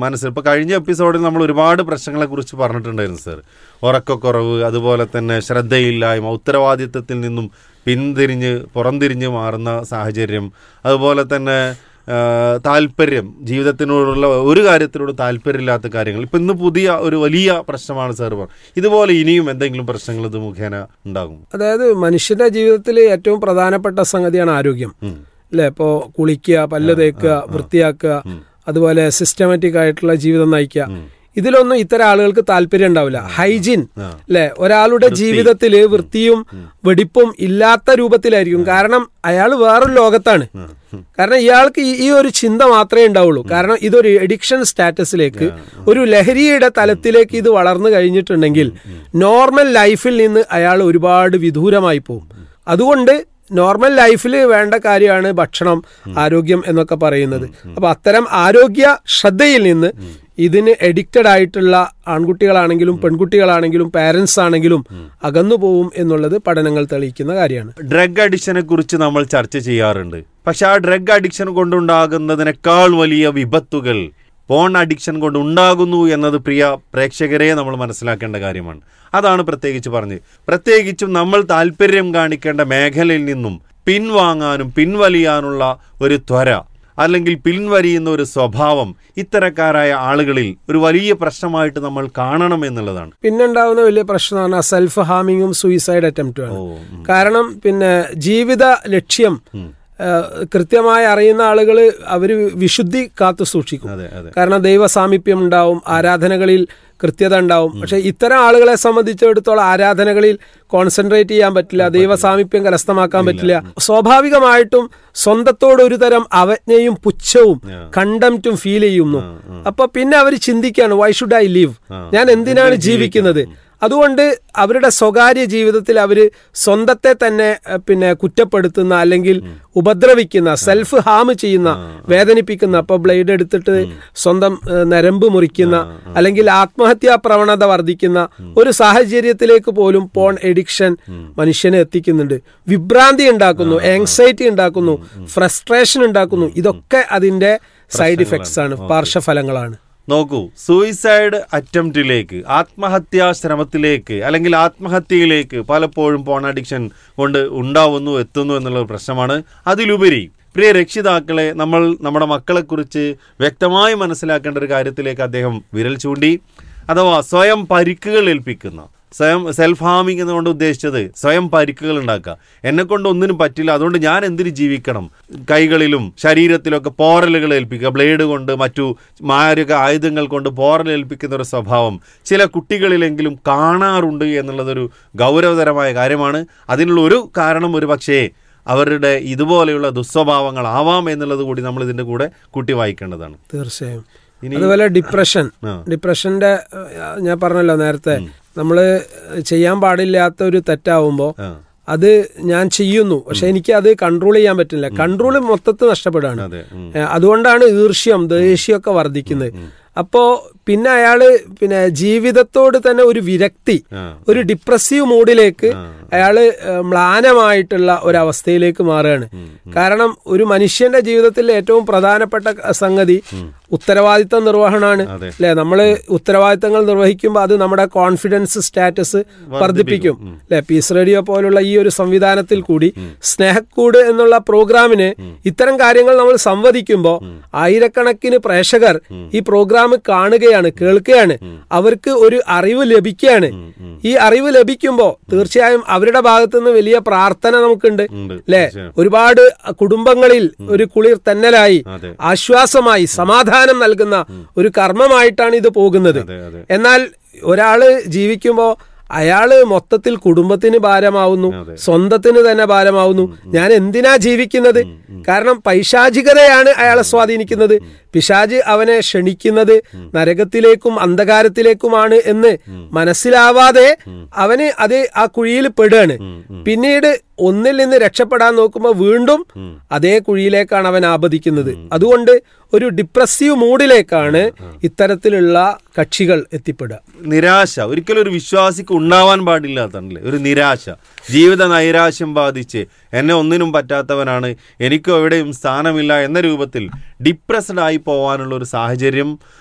മനസ്സിൽ ഇപ്പോൾ കഴിഞ്ഞ എപ്പിസോഡിൽ നമ്മൾ ഒരുപാട് പ്രശ്നങ്ങളെ കുറിച്ച് പറഞ്ഞിട്ടുണ്ടായിരുന്നു സർ ഉറക്കക്കുറവ് അതുപോലെ തന്നെ ശ്രദ്ധയില്ലായ്മ ഉത്തരവാദിത്തത്തിൽ നിന്നും പിന്തിരിഞ്ഞ് പുറംതിരിഞ്ഞ് മാറുന്ന സാഹചര്യം അതുപോലെ തന്നെ ആ, താല്പര്യം ജീവിതത്തിനോടുള്ള ഒരു കാര്യത്തിനോട് താല്പര്യമില്ലാത്ത കാര്യങ്ങൾ ഇപ്പം ഇന്ന് പുതിയ ഒരു വലിയ പ്രശ്നമാണ് സാർ പറഞ്ഞത് ഇതുപോലെ ഇനിയും എന്തെങ്കിലും പ്രശ്നങ്ങൾ ഇത് മുഖേന ഉണ്ടാകും അതായത് മനുഷ്യന്റെ ജീവിതത്തിൽ ഏറ്റവും പ്രധാനപ്പെട്ട സംഗതിയാണ് ആരോഗ്യം ഉം. അല്ലെ ഇപ്പോ കുളിക്കുക പല്ല് തേക്കുക വൃത്തിയാക്കുക അതുപോലെ സിസ്റ്റമാറ്റിക് ആയിട്ടുള്ള ജീവിതം നയിക്കുക ഇതിലൊന്നും ഇത്തരം ആളുകൾക്ക് താല്പര്യം ഉണ്ടാവില്ല ഹൈജീൻ അല്ലെ ഒരാളുടെ ജീവിതത്തിൽ വൃത്തിയും വെടിപ്പും ഇല്ലാത്ത രൂപത്തിലായിരിക്കും കാരണം അയാൾ വേറൊരു ലോകത്താണ് കാരണം ഇയാൾക്ക് ഈ- ഈ ഒരു ചിന്ത മാത്രമേ ഉണ്ടാവുള്ളൂ കാരണം ഇതൊരു എഡിക്ഷൻ സ്റ്റാറ്റസിലേക്ക് ഒരു ലഹരിയുടെ തലത്തിലേക്ക് ഇത് വളർന്നു കഴിഞ്ഞിട്ടുണ്ടെങ്കിൽ നോർമൽ ലൈഫിൽ നിന്ന് അയാൾ ഒരുപാട് വിദൂരമായി പോകും അതുകൊണ്ട് നോർമൽ ലൈഫിൽ വേണ്ട കാര്യമാണ് ഭക്ഷണം ആരോഗ്യം എന്നൊക്കെ പറയുന്നത് അപ്പൊ അത്തരം ആരോഗ്യ ശ്രദ്ധയിൽ നിന്ന് ഇതിന് എഡിക്റ്റഡ് ആയിട്ടുള്ള ആൺകുട്ടികളാണെങ്കിലും പെൺകുട്ടികളാണെങ്കിലും പാരന്റ്സ് ആണെങ്കിലും അകന്നു പോവും എന്നുള്ളത് പഠനങ്ങൾ തെളിയിക്കുന്ന കാര്യമാണ് ഡ്രഗ് അഡിക്ഷനെ കുറിച്ച് നമ്മൾ ചർച്ച ചെയ്യാറുണ്ട് പക്ഷെ ആ ഡ്രഗ് അഡിക്ഷൻ കൊണ്ടുണ്ടാകുന്നതിനേക്കാൾ വലിയ വിപത്തുകൾ പോൺ അഡിക്ഷൻ കൊണ്ട് ഉണ്ടാകുന്നു എന്നത് പ്രിയ പ്രേക്ഷകരെ നമ്മൾ മനസ്സിലാക്കേണ്ട കാര്യമാണ് അതാണ് പ്രത്യേകിച്ച് പറഞ്ഞത് പ്രത്യേകിച്ചും നമ്മൾ താല്പര്യം കാണിക്കേണ്ട മേഖലയിൽ നിന്നും പിൻവാങ്ങാനും പിൻവലിയാനുള്ള ഒരു ത്വര അല്ലെങ്കിൽ പിൻവലിയുന്ന ഒരു സ്വഭാവം ഇത്തരക്കാരായ ആളുകളിൽ ഒരു വലിയ പ്രശ്നമായിട്ട് നമ്മൾ കാണണം എന്നുള്ളതാണ് പിന്നെ ഉണ്ടാവുന്ന വലിയ പ്രശ്നമാണ് സെൽഫ് ഹാമിങ്ങും സൂയിസൈഡ് അറ്റംപ്റ്റും ഓ, ആണ് കാരണം പിന്നെ ജീവിത ലക്ഷ്യം ആ, കൃത്യമായി അറിയുന്ന ആളുകൾ അവര് വിശുദ്ധി കാത്തു സൂക്ഷിക്കും അതെ അതെ കാരണം ദൈവ സാമീപ്യം ഉണ്ടാവും ആരാധനകളിൽ കൃത്യത ഉണ്ടാവും പക്ഷെ ഇത്തരം ആളുകളെ സംബന്ധിച്ചിടത്തോളം ആരാധനകളിൽ കോൺസെൻട്രേറ്റ് ചെയ്യാൻ പറ്റില്ല ദൈവ സാമീപ്യം കരസ്ഥമാക്കാൻ പറ്റില്ല സ്വാഭാവികമായിട്ടും സ്വന്തത്തോട് ഒരു തരം അവജ്ഞയും പുച്ഛവും കണ്ടംറ്റും ഫീൽ ചെയ്യുന്നു അപ്പൊ പിന്നെ അവർ ചിന്തിക്കാണ് വൈ ഷുഡ് ഐ ലീവ് ഞാൻ എന്തിനാണ് ജീവിക്കുന്നത് അതുകൊണ്ട് അവരുടെ സ്വകാര്യ ജീവിതത്തിൽ അവര് സ്വന്തത്തെ തന്നെ അഹ്, പിന്നെ കുറ്റപ്പെടുത്തുന്ന അല്ലെങ്കിൽ ഉപദ്രവിക്കുന്ന സെൽഫ് ഹാം ചെയ്യുന്ന വേദനിപ്പിക്കുന്ന അപ്പൊ ബ്ലേഡ് എടുത്തിട്ട് സ്വന്തം അഹ്, നരമ്പ് മുറിക്കുന്ന അല്ലെങ്കിൽ ആത്മഹത്യാ പ്രവണത വർദ്ധിക്കുന്ന ഒരു സാഹചര്യത്തിലേക്ക് പോലും പോൺ എഡിക്ഷൻ മനുഷ്യനെ എത്തിക്കുന്നുണ്ട് വിഭ്രാന്തി ഉണ്ടാക്കുന്നു ആങ്സൈറ്റി ഉണ്ടാക്കുന്നു ഫ്രസ്ട്രേഷൻ ഉണ്ടാക്കുന്നു ഇതൊക്കെ അതിന്റെ സൈഡ് ഇഫക്ട്സ് ആണ് പാർശ്വഫലങ്ങളാണ് നോക്കൂ സൂയിസൈഡ് അറ്റംപ്റ്റിലേക്ക് ആത്മഹത്യാ ശ്രമത്തിലേക്ക് അല്ലെങ്കിൽ ആത്മഹത്യയിലേക്ക് പലപ്പോഴും പോൺ അഡിക്ഷൻ കൊണ്ട് ഉണ്ടാവുന്നു എത്തുന്നു എന്നുള്ള ഒരു പ്രശ്നമാണ് അതിലുപരി പ്രിയ രക്ഷിതാക്കളെ നമ്മൾ നമ്മുടെ മക്കളെക്കുറിച്ച് വ്യക്തമായി മനസ്സിലാക്കേണ്ട ഒരു കാര്യത്തിലേക്ക് അദ്ദേഹം വിരൽ ചൂണ്ടി അഥവാ സ്വയം പരിക്കുകൾ ഏൽപ്പിക്കുന്ന സ്വയം സെൽഫ് ഹാമിങ് എന്നുകൊണ്ട് ഉദ്ദേശിച്ചത് സ്വയം പരിക്കുകൾ ഉണ്ടാക്കുക എന്നെ കൊണ്ട് ഒന്നിനും പറ്റില്ല അതുകൊണ്ട് ഞാൻ എന്തിന് ജീവിക്കണം കൈകളിലും ശരീരത്തിലൊക്കെ പോറലുകൾ ഏൽപ്പിക്കുക ബ്ലേഡ് കൊണ്ട് മറ്റു മാരക ആയുധങ്ങൾ കൊണ്ട് പോറൽ ഏൽപ്പിക്കുന്ന ഒരു സ്വഭാവം ചില കുട്ടികളിലെങ്കിലും കാണാറുണ്ട് എന്നുള്ളതൊരു ഗൗരവതരമായ കാര്യമാണ് അതിനുള്ള ഒരു കാരണം ഒരു പക്ഷേ അവരുടെ ഇതുപോലെയുള്ള ദുസ്വഭാവങ്ങളാവാം എന്നുള്ളത് കൂടി നമ്മൾ ഇതിൻ്റെ കൂടെ കൂട്ടി വായിക്കേണ്ടതാണ് തീർച്ചയായും ഇനി- അതുപോലെ ഡിപ്രഷൻ ആ. ഡിപ്രഷന്റെ ഏഹ്, ഞാൻ പറഞ്ഞല്ലോ നേരത്തെ നമ്മള് ചെയ്യാൻ പാടില്ലാത്ത ഒരു തെറ്റാവുമ്പോ ആ. അത് ഞാൻ ചെയ്യുന്നു പക്ഷെ എനിക്ക് അത് കൺട്രോൾ ചെയ്യാൻ പറ്റില്ല കൺട്രോൾ മൊത്തത്തിൽ നഷ്ടപ്പെടുകയാണ് അതെ ഉം. ഏഹ്, അതുകൊണ്ടാണ് ഈർഷ്യം ദേഷ്യമൊക്കെ വർദ്ധിക്കുന്നത് അപ്പോ പിന്നെ അയാള് പിന്നെ ജീവിതത്തോട് തന്നെ ഒരു വിരക്തി ആ. ഒരു ഡിപ്രസീവ് മൂഡിലേക്ക് അയാള് ഏഹ്, മ്ലാനമായിട്ടുള്ള ഒരവസ്ഥയിലേക്ക് മാറുകയാണ് കാരണം ഒരു മനുഷ്യന്റെ ജീവിതത്തിൽ ഏറ്റവും പ്രധാനപ്പെട്ട ക- സംഗതി ഉത്തരവാദിത്ത നിർവഹണമാണ് അതെ. അല്ലെ നമ്മള് ഉത്തരവാദിത്തങ്ങൾ നിർവഹിക്കുമ്പോൾ അത് നമ്മുടെ കോൺഫിഡൻസ് സ്റ്റാറ്റസ് വർദ്ധിപ്പിക്കും അല്ലെ പീസ് റേഡിയോ പോലുള്ള ഈ ഒരു സംവിധാനത്തിൽ കൂടി സ്നേഹക്കൂട് എന്നുള്ള പ്രോഗ്രാമിന് ഇത്തരം കാര്യങ്ങൾ നമ്മൾ സംവദിക്കുമ്പോൾ ആയിരക്കണക്കിന് പ്രേക്ഷകർ ഈ പ്രോഗ്രാം കാണുകയാണ് കേൾക്കുകയാണ് അവർക്ക് ഒരു അറിവ് ലഭിക്കുകയാണ് ഈ അറിവ് ലഭിക്കുമ്പോൾ തീർച്ചയായും അവരുടെ ഭാഗത്തു നിന്ന് വലിയ പ്രാർത്ഥന നമുക്കുണ്ട് ഉണ്ട്. അല്ലെ തീർച്ചയായും. ഒരുപാട് കുടുംബങ്ങളിൽ ഒരു കുളിർ തെന്നലായി അതെ. ആശ്വാസമായി സമാധാനം നൽകുന്ന ഒരു കർമ്മമായിട്ടാണ് ഇത് പോകുന്നത് അതെ അതെ എന്നാൽ ഒരാള് ജീവിക്കുമ്പോ അയാള് മൊത്തത്തിൽ കുടുംബത്തിന് ഭാരമാവുന്നു അതെ. സ്വന്തത്തിന് തന്നെ ഭാരമാവുന്നു ഞാൻ എന്തിനാ ജീവിക്കുന്നത് കാരണം പൈശാചികതയാണ് അയാളെ സ്വാധീനിക്കുന്നത് പിശാജ് അവനെ ക്ഷണിക്കുന്നത് നരകത്തിലേക്കും അന്ധകാരത്തിലേക്കുമാണ് എന്ന് മനസ്സിലാവാതെ അവന് അത് ആ കുഴിയിൽ പെടുകയാണ് പിന്നീട് ഒന്നിൽ നിന്ന് രക്ഷപ്പെടാൻ നോക്കുമ്പോൾ വീണ്ടും അതേ കുഴിയിലേക്കാണ് അവൻ ആപതിക്കുന്നത് അതുകൊണ്ട് ഒരു ഡിപ്രസീവ് മൂഡിലേക്കാണ് ഇത്തരത്തിലുള്ള കക്ഷികൾ എത്തിപ്പെടുക നിരാശ ഒരിക്കലും ഒരു വിശ്വാസിക്ക് ഉണ്ടാവാൻ പാടില്ലാത്തല്ലേ ഒരു നിരാശ ജീവിത നൈരാശ്യം ബാധിച്ച് എന്നെ ഒന്നിനും പറ്റാത്തവനാണ് എനിക്കും എവിടെയും സ്ഥാനമില്ല എന്ന രൂപത്തിൽ ഡിപ്രസ്ഡ് ആയി പോകാനുള്ള ഒരു സാഹചര്യം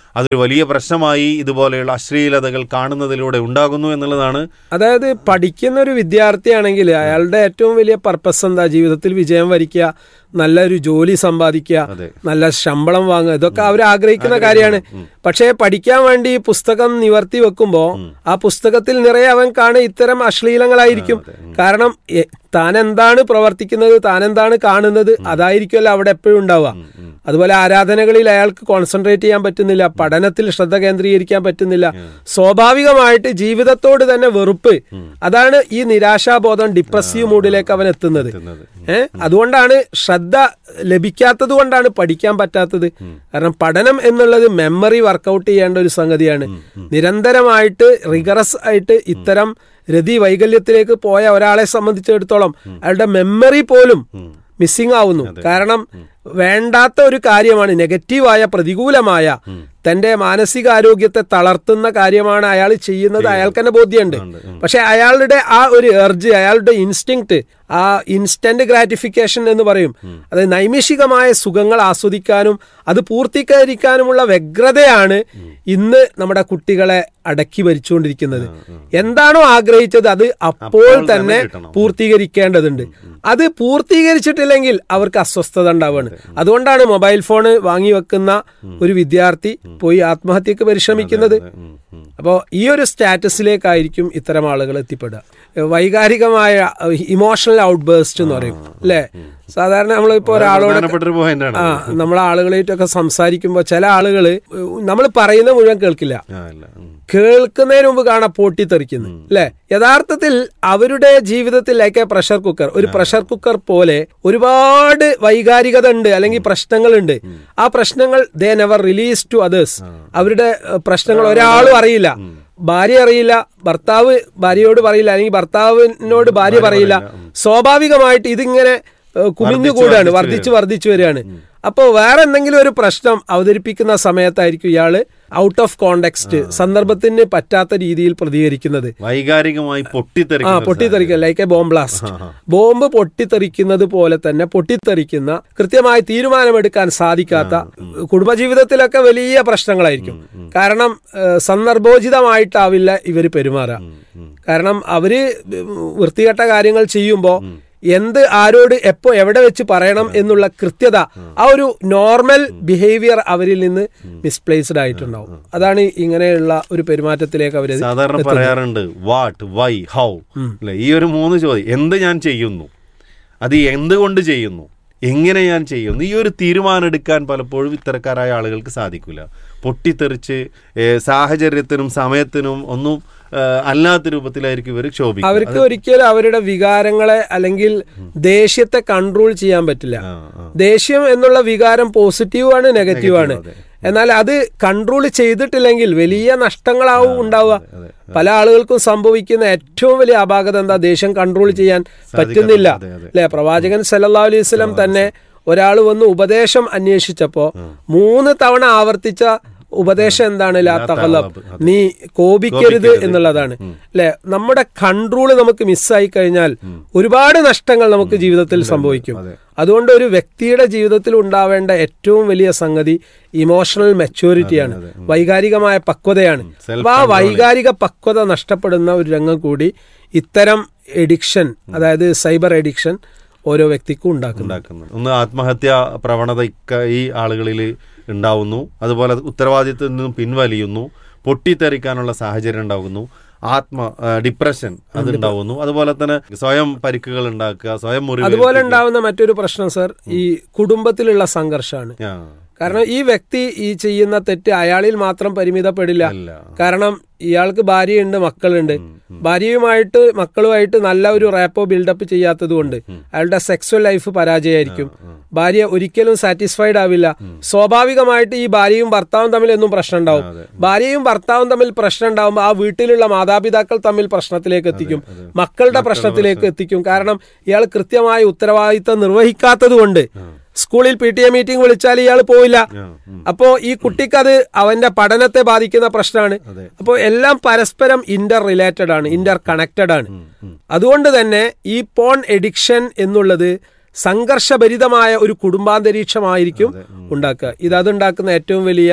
അതൊരു വലിയ പ്രശ്നമായി ഇതുപോലെയുള്ള അശ്ലീലതകൾ കാണുന്നതിലൂടെ ഉണ്ടാകുന്നു എന്നുള്ളതാണ് അതായത് പഠിക്കുന്ന ഒരു വിദ്യാർത്ഥിയാണെങ്കിൽ അയാളുടെ ഏറ്റവും വലിയ പർപ്പസ് എന്താ ജീവിതത്തിൽ വിജയം വരിക്കുക നല്ലൊരു ജോലി സമ്പാദിക്കുക അതെ. നല്ല ശമ്പളം വാങ്ങുക ഇതൊക്കെ അവർ ആഗ്രഹിക്കുന്ന കാര്യമാണ് പക്ഷേ പഠിക്കാൻ വേണ്ടി ഈ പുസ്തകം നിവർത്തി വെക്കുമ്പോൾ ആ പുസ്തകത്തിൽ നിറയെ അവൻ കാണുക ഇത്തരം അശ്ലീലങ്ങളായിരിക്കും കാരണം എ- താൻ എന്താണ് പ്രവർത്തിക്കുന്നത് താൻ എന്താണ് കാണുന്നത് അതായിരിക്കുമല്ലോ അവിടെ എപ്പോഴും ഉണ്ടാവുക അതുപോലെ ആരാധനകളിൽ അയാൾക്ക് കോൺസെൻട്രേറ്റ് ചെയ്യാൻ പറ്റുന്നില്ല പഠനത്തിൽ ശ്രദ്ധ കേന്ദ്രീകരിക്കാൻ പറ്റുന്നില്ല സ്വാഭാവികമായിട്ട് ജീവിതത്തോട് തന്നെ വെറുപ്പ് അതാണ് ഈ നിരാശാബോധം ഡിപ്രസീവ് മൂഡിലേക്ക് അവൻ എത്തുന്നത് എത്തുന്നത്. ഏഹ് അതുകൊണ്ടാണ് ശ്രദ്ധ ലഭിക്കാത്തത് കൊണ്ടാണ് പഠിക്കാൻ പറ്റാത്തത് കാരണം പഠനം എന്നുള്ളത് മെമ്മറി വർക്കൗട്ട് ചെയ്യേണ്ട ഒരു സംഗതിയാണ് നിരന്തരമായിട്ട് റിഗറസ് ആയിട്ട് ഇത്തരം രതി വൈകല്യത്തിലേക്ക് പോയ ഒരാളെ സംബന്ധിച്ചിടത്തോളം അയാളുടെ മെമ്മറി പോലും മിസ്സിംഗ് ആവുന്നു കാരണം വേണ്ടാത്ത ഒരു കാര്യമാണ് നെഗറ്റീവായ പ്രതികൂലമായ തന്റെ മാനസികാരോഗ്യത്തെ തളർത്തുന്ന കാര്യമാണ് അയാൾ ചെയ്യുന്നത് അയാൾക്ക് തന്നെ ബോധ്യമുണ്ട് പക്ഷെ അയാളുടെ ആ ഒരു എർജ് അയാളുടെ ഇൻസ്റ്റിങ്ക്റ്റ് ആ ഇൻസ്റ്റന്റ് ഗ്രാറ്റിഫിക്കേഷൻ എന്ന് പറയും അതായത് നൈമിഷികമായ സുഖങ്ങൾ ആസ്വദിക്കാനും അത് പൂർത്തീകരിക്കാനുമുള്ള വ്യഗ്രതയാണ് ഇന്ന് നമ്മുടെ കുട്ടികളെ അടക്കി ഭരിച്ചുകൊണ്ടിരിക്കുന്നത് എന്താണോ ആഗ്രഹിച്ചത് അത് അപ്പോൾ തന്നെ കിട്ടണം. പൂർത്തീകരിക്കേണ്ടതുണ്ട് അത് പൂർത്തീകരിച്ചിട്ടില്ലെങ്കിൽ അവർക്ക് അസ്വസ്ഥത ഉണ്ടാവുകയാണ് അതുകൊണ്ടാണ് മൊബൈൽ ഫോണ് വാങ്ങി വെക്കുന്ന ഒരു വിദ്യാർത്ഥി പോയി ആത്മഹത്യക്ക് പരിശ്രമിക്കുന്നത് ഉം, ഉം. അപ്പോൾ ഈ ഒരു സ്റ്റാറ്റസിലേക്കായിരിക്കും ഇത്തരം ആളുകൾ എത്തിപ്പെടുക വൈകാരികമായ ഇമോഷണൽ ഔട്ട്ബേസ്റ്റ് എന്ന് പറയും അല്ലേ സാധാരണ നമ്മളിപ്പോ ഒരാളോട് പ്രധാനപ്പെട്ട ഒരു പോയിന്റാണ് ആ നമ്മൾ ആളുകളായിട്ടൊക്കെ സംസാരിക്കുമ്പോൾ ചില ആളുകൾ നമ്മൾ പറയുന്ന മുഴുവൻ കേൾക്കില്ല ആ ഇല്ല ഉം. കേൾക്കുന്നതിന് മുമ്പ് കാണാൻ പൊട്ടിത്തെറിക്കുന്നു അല്ലെ യഥാർത്ഥത്തിൽ അവരുടെ ജീവിതത്തിൽ ലൈക്ക് എ പ്രഷർ കുക്കർ ഒരു പ്രഷർ കുക്കർ പോലെ ഒരുപാട് വൈകാരികത ഉണ്ട് അല്ലെങ്കിൽ പ്രശ്നങ്ങളുണ്ട് ആ പ്രശ്നങ്ങൾ they never release to others അവരുടെ ഏഹ്, പ്രശ്നങ്ങൾ ഒരാളും അറിയില്ല ഭാര്യ അറിയില്ല ഭർത്താവ് ഭാര്യയോട് പറയില്ല അല്ലെങ്കിൽ ഭർത്താവിനോട് ഭാര്യ പറയില്ല സ്വാഭാവികമായിട്ട് ഇതിങ്ങനെ ഏഹ്, കുമിഞ്ഞുകൂടാണ് വർദ്ധിച്ചു വർദ്ധിച്ചു വരികയാണ് അപ്പോൾ വേറെ എന്തെങ്കിലും ഒരു പ്രശ്നം അവതരിപ്പിക്കുന്ന സമയത്തായിരിക്കും ഇയാള് ഔട്ട് ഓഫ് കോണ്ടെക്സ്റ്റ് സന്ദർഭത്തിന് പറ്റാത്ത രീതിയിൽ പ്രതികരിക്കുന്നത് വൈകാരികമായി ആ പൊട്ടിത്തെറിക്കുന്ന പൊട്ടിത്തെറിക്കുക like a bomb blast bomb പൊട്ടിത്തെറിക്കുന്നത് പോലെ തന്നെ പൊട്ടിത്തെറിക്കുന്ന കൃത്യമായി തീരുമാനമെടുക്കാൻ സാധിക്കാത്ത കുടുംബജീവിതത്തിലൊക്കെ വലിയ പ്രശ്നങ്ങളായിരിക്കും കാരണം ഏഹ്, സന്ദർഭോചിതമായിട്ടാവില്ല ഇവർ പെരുമാറുക കാരണം അവര് വൃത്തികെട്ട കാര്യങ്ങൾ ചെയ്യുമ്പോൾ എന്ത് ആരോട് എപ്പോ എവിടെ വെച്ച് പറയണം എന്നുള്ള കൃത്യത ആ ഒരു നോർമൽ ബിഹേവിയർ അവരിൽ നിന്ന് മിസ്പ്ലേസ്ഡ് ആയിട്ടുണ്ടാവും അതാണ് ഇങ്ങനെയുള്ള ഒരു പെരുമാറ്റത്തിലേക്ക് അവര് സാധാരണ പറയാറുണ്ട് വാട്ട് വൈ ഹൗ അല്ലെ ഈ ഒരു മൂന്ന് ചോദ്യം എന്ത് ഞാൻ ചെയ്യുന്നു അത് എന്തുകൊണ്ട് ചെയ്യുന്നു എങ്ങനെ ഞാൻ ചെയ്യുന്നു ഈ ഒരു തീരുമാനം എടുക്കാൻ പലപ്പോഴും ഇത്തരക്കാരായ ആളുകൾക്ക് സാധിക്കില്ല പൊട്ടിത്തെറിച്ച് ഏ, സാഹചര്യത്തിനും സമയത്തിനും ഒന്നും ഏ, അല്ലാത്ത രൂപത്തിലായിരിക്കും ഇവർ ക്ഷോഭിക്കുക അവർക്ക് ഒരിക്കലും അവരുടെ വികാരങ്ങളെ അല്ലെങ്കിൽ ദേഷ്യത്തെ കൺട്രോൾ ചെയ്യാൻ പറ്റില്ല ആ, ആ. ദേഷ്യം എന്നുള്ള വികാരം പോസിറ്റീവ് ആണ് നെഗറ്റീവ് ആണ് എന്നാൽ അത് കൺട്രോൾ ചെയ്തിട്ടില്ലെങ്കിൽ വലിയ നഷ്ടങ്ങളാവും ഉണ്ടാവുക പല ആളുകൾക്കും സംഭവിക്കുന്ന ഏറ്റവും വലിയ അപാകത എന്താ ദേഷ്യം കൺട്രോൾ ചെയ്യാൻ പറ്റുന്നില്ല അതെ, അതെ. അല്ലെ പ്രവാചകൻ സല്ലല്ലാഹു അലൈഹി വസല്ലം തന്നെ ഒരാൾ വന്ന് ഉപദേശം അന്വേഷിച്ചപ്പോ മൂന്ന് തവണ ആവർത്തിച്ച ഉപദേശം എന്താണ് ലാ തഖലബ് നീ കോപിക്കരുത് എന്നുള്ളതാണ് അല്ലെ നമ്മുടെ കൺട്രോൾ നമുക്ക് മിസ്സായി കഴിഞ്ഞാൽ ഒരുപാട് നഷ്ടങ്ങൾ നമുക്ക് ജീവിതത്തിൽ സംഭവിക്കും അതുകൊണ്ട് ഒരു വ്യക്തിയുടെ ജീവിതത്തിൽ ഉണ്ടാവേണ്ട ഏറ്റവും വലിയ സംഗതി ഇമോഷണൽ മെച്യൂരിറ്റിയാണ് വൈകാരികമായ പക്വതയാണ് അപ്പൊ ആ വൈകാരിക പക്വത നഷ്ടപ്പെടുന്ന ഒരു രംഗം കൂടി ഇത്തരം എഡിക്ഷൻ അതായത് സൈബർ എഡിക്ഷൻ ഓരോ വ്യക്തിക്കും ഉണ്ടാക്കുന്നു ഉണ്ടാക്കുന്നത് ഒന്ന് ആത്മഹത്യ പ്രവണത ഇക്ക- ഈ ആളുകളിൽ ഉണ്ടാവുന്നു അതുപോലെ ഉത്തരവാദിത്തത്തിൽ നിന്നും പിൻവലിയുന്നു പൊട്ടിത്തെറിക്കാനുള്ള സാഹചര്യം ഉണ്ടാകുന്നു ആത്മ ആ, ഡിപ്രഷൻ അത് ഉണ്ടാവുന്നു അതുപോലെ തന്നെ സ്വയം പരിക്കുകൾ ഉണ്ടാക്കുക സ്വയം മുറിവ് അതുപോലെ ഉണ്ടാവുന്ന മറ്റൊരു പ്രശ്നം സർ ഈ കുടുംബത്തിലുള്ള സംഘർഷമാണ് ആ, കാരണം ഈ വ്യക്തി ഈ ചെയ്യുന്ന തെറ്റ് അയാളിൽ മാത്രം പരിമിതപ്പെടില്ല അല്ല കാരണം ഇയാൾക്ക് ഭാര്യയുണ്ട് മക്കളുണ്ട് ഭാര്യയുമായിട്ട് മക്കളുമായിട്ട് നല്ല ഒരു റാപ്പോ ബിൽഡപ്പ് ചെയ്യാത്തത് കൊണ്ട് അയാളുടെ സെക്സ്വൽ ലൈഫ് പരാജയമായിരിക്കും ഭാര്യ ഒരിക്കലും സാറ്റിസ്ഫൈഡ് ആവില്ല സ്വാഭാവികമായിട്ട് ഈ ഭാര്യയും ഭർത്താവും തമ്മിൽ എന്നും പ്രശ്നം ഉണ്ടാവും ഭാര്യയും ഭർത്താവും തമ്മിൽ പ്രശ്നം ഉണ്ടാവുമ്പോൾ ആ വീട്ടിലുള്ള മാതാപിതാക്കൾ തമ്മിൽ പ്രശ്നത്തിലേക്ക് എത്തിക്കും മക്കളുടെ പ്രശ്നത്തിലേക്ക് എത്തിക്കും കാരണം ഇയാൾ കൃത്യമായ ഉത്തരവാദിത്തം നിർവഹിക്കാത്തത് കൊണ്ട് സ്കൂളിൽ പി ടി എ മീറ്റിംഗ് വിളിച്ചാൽ ഇയാൾ പോയില്ല ആ, ഉം. അപ്പോ ഈ കുട്ടിക്ക് അത് അവന്റെ പഠനത്തെ ബാധിക്കുന്ന പ്രശ്നമാണ് അപ്പോൾ എല്ലാം പരസ്പരം ഇന്റർ റിലേറ്റഡ് ആണ് ഇന്റർ കണക്റ്റഡ് ആണ് അതുകൊണ്ട് തന്നെ ഈ പോൺ എഡിക്ഷൻ എന്നുള്ളത് സംഘർഷഭരിതമായ ഒരു കുടുംബാന്തരീക്ഷമായിരിക്കും ഉണ്ടാക്കുക ഇത് അതുണ്ടാക്കുന്ന ഏറ്റവും വലിയ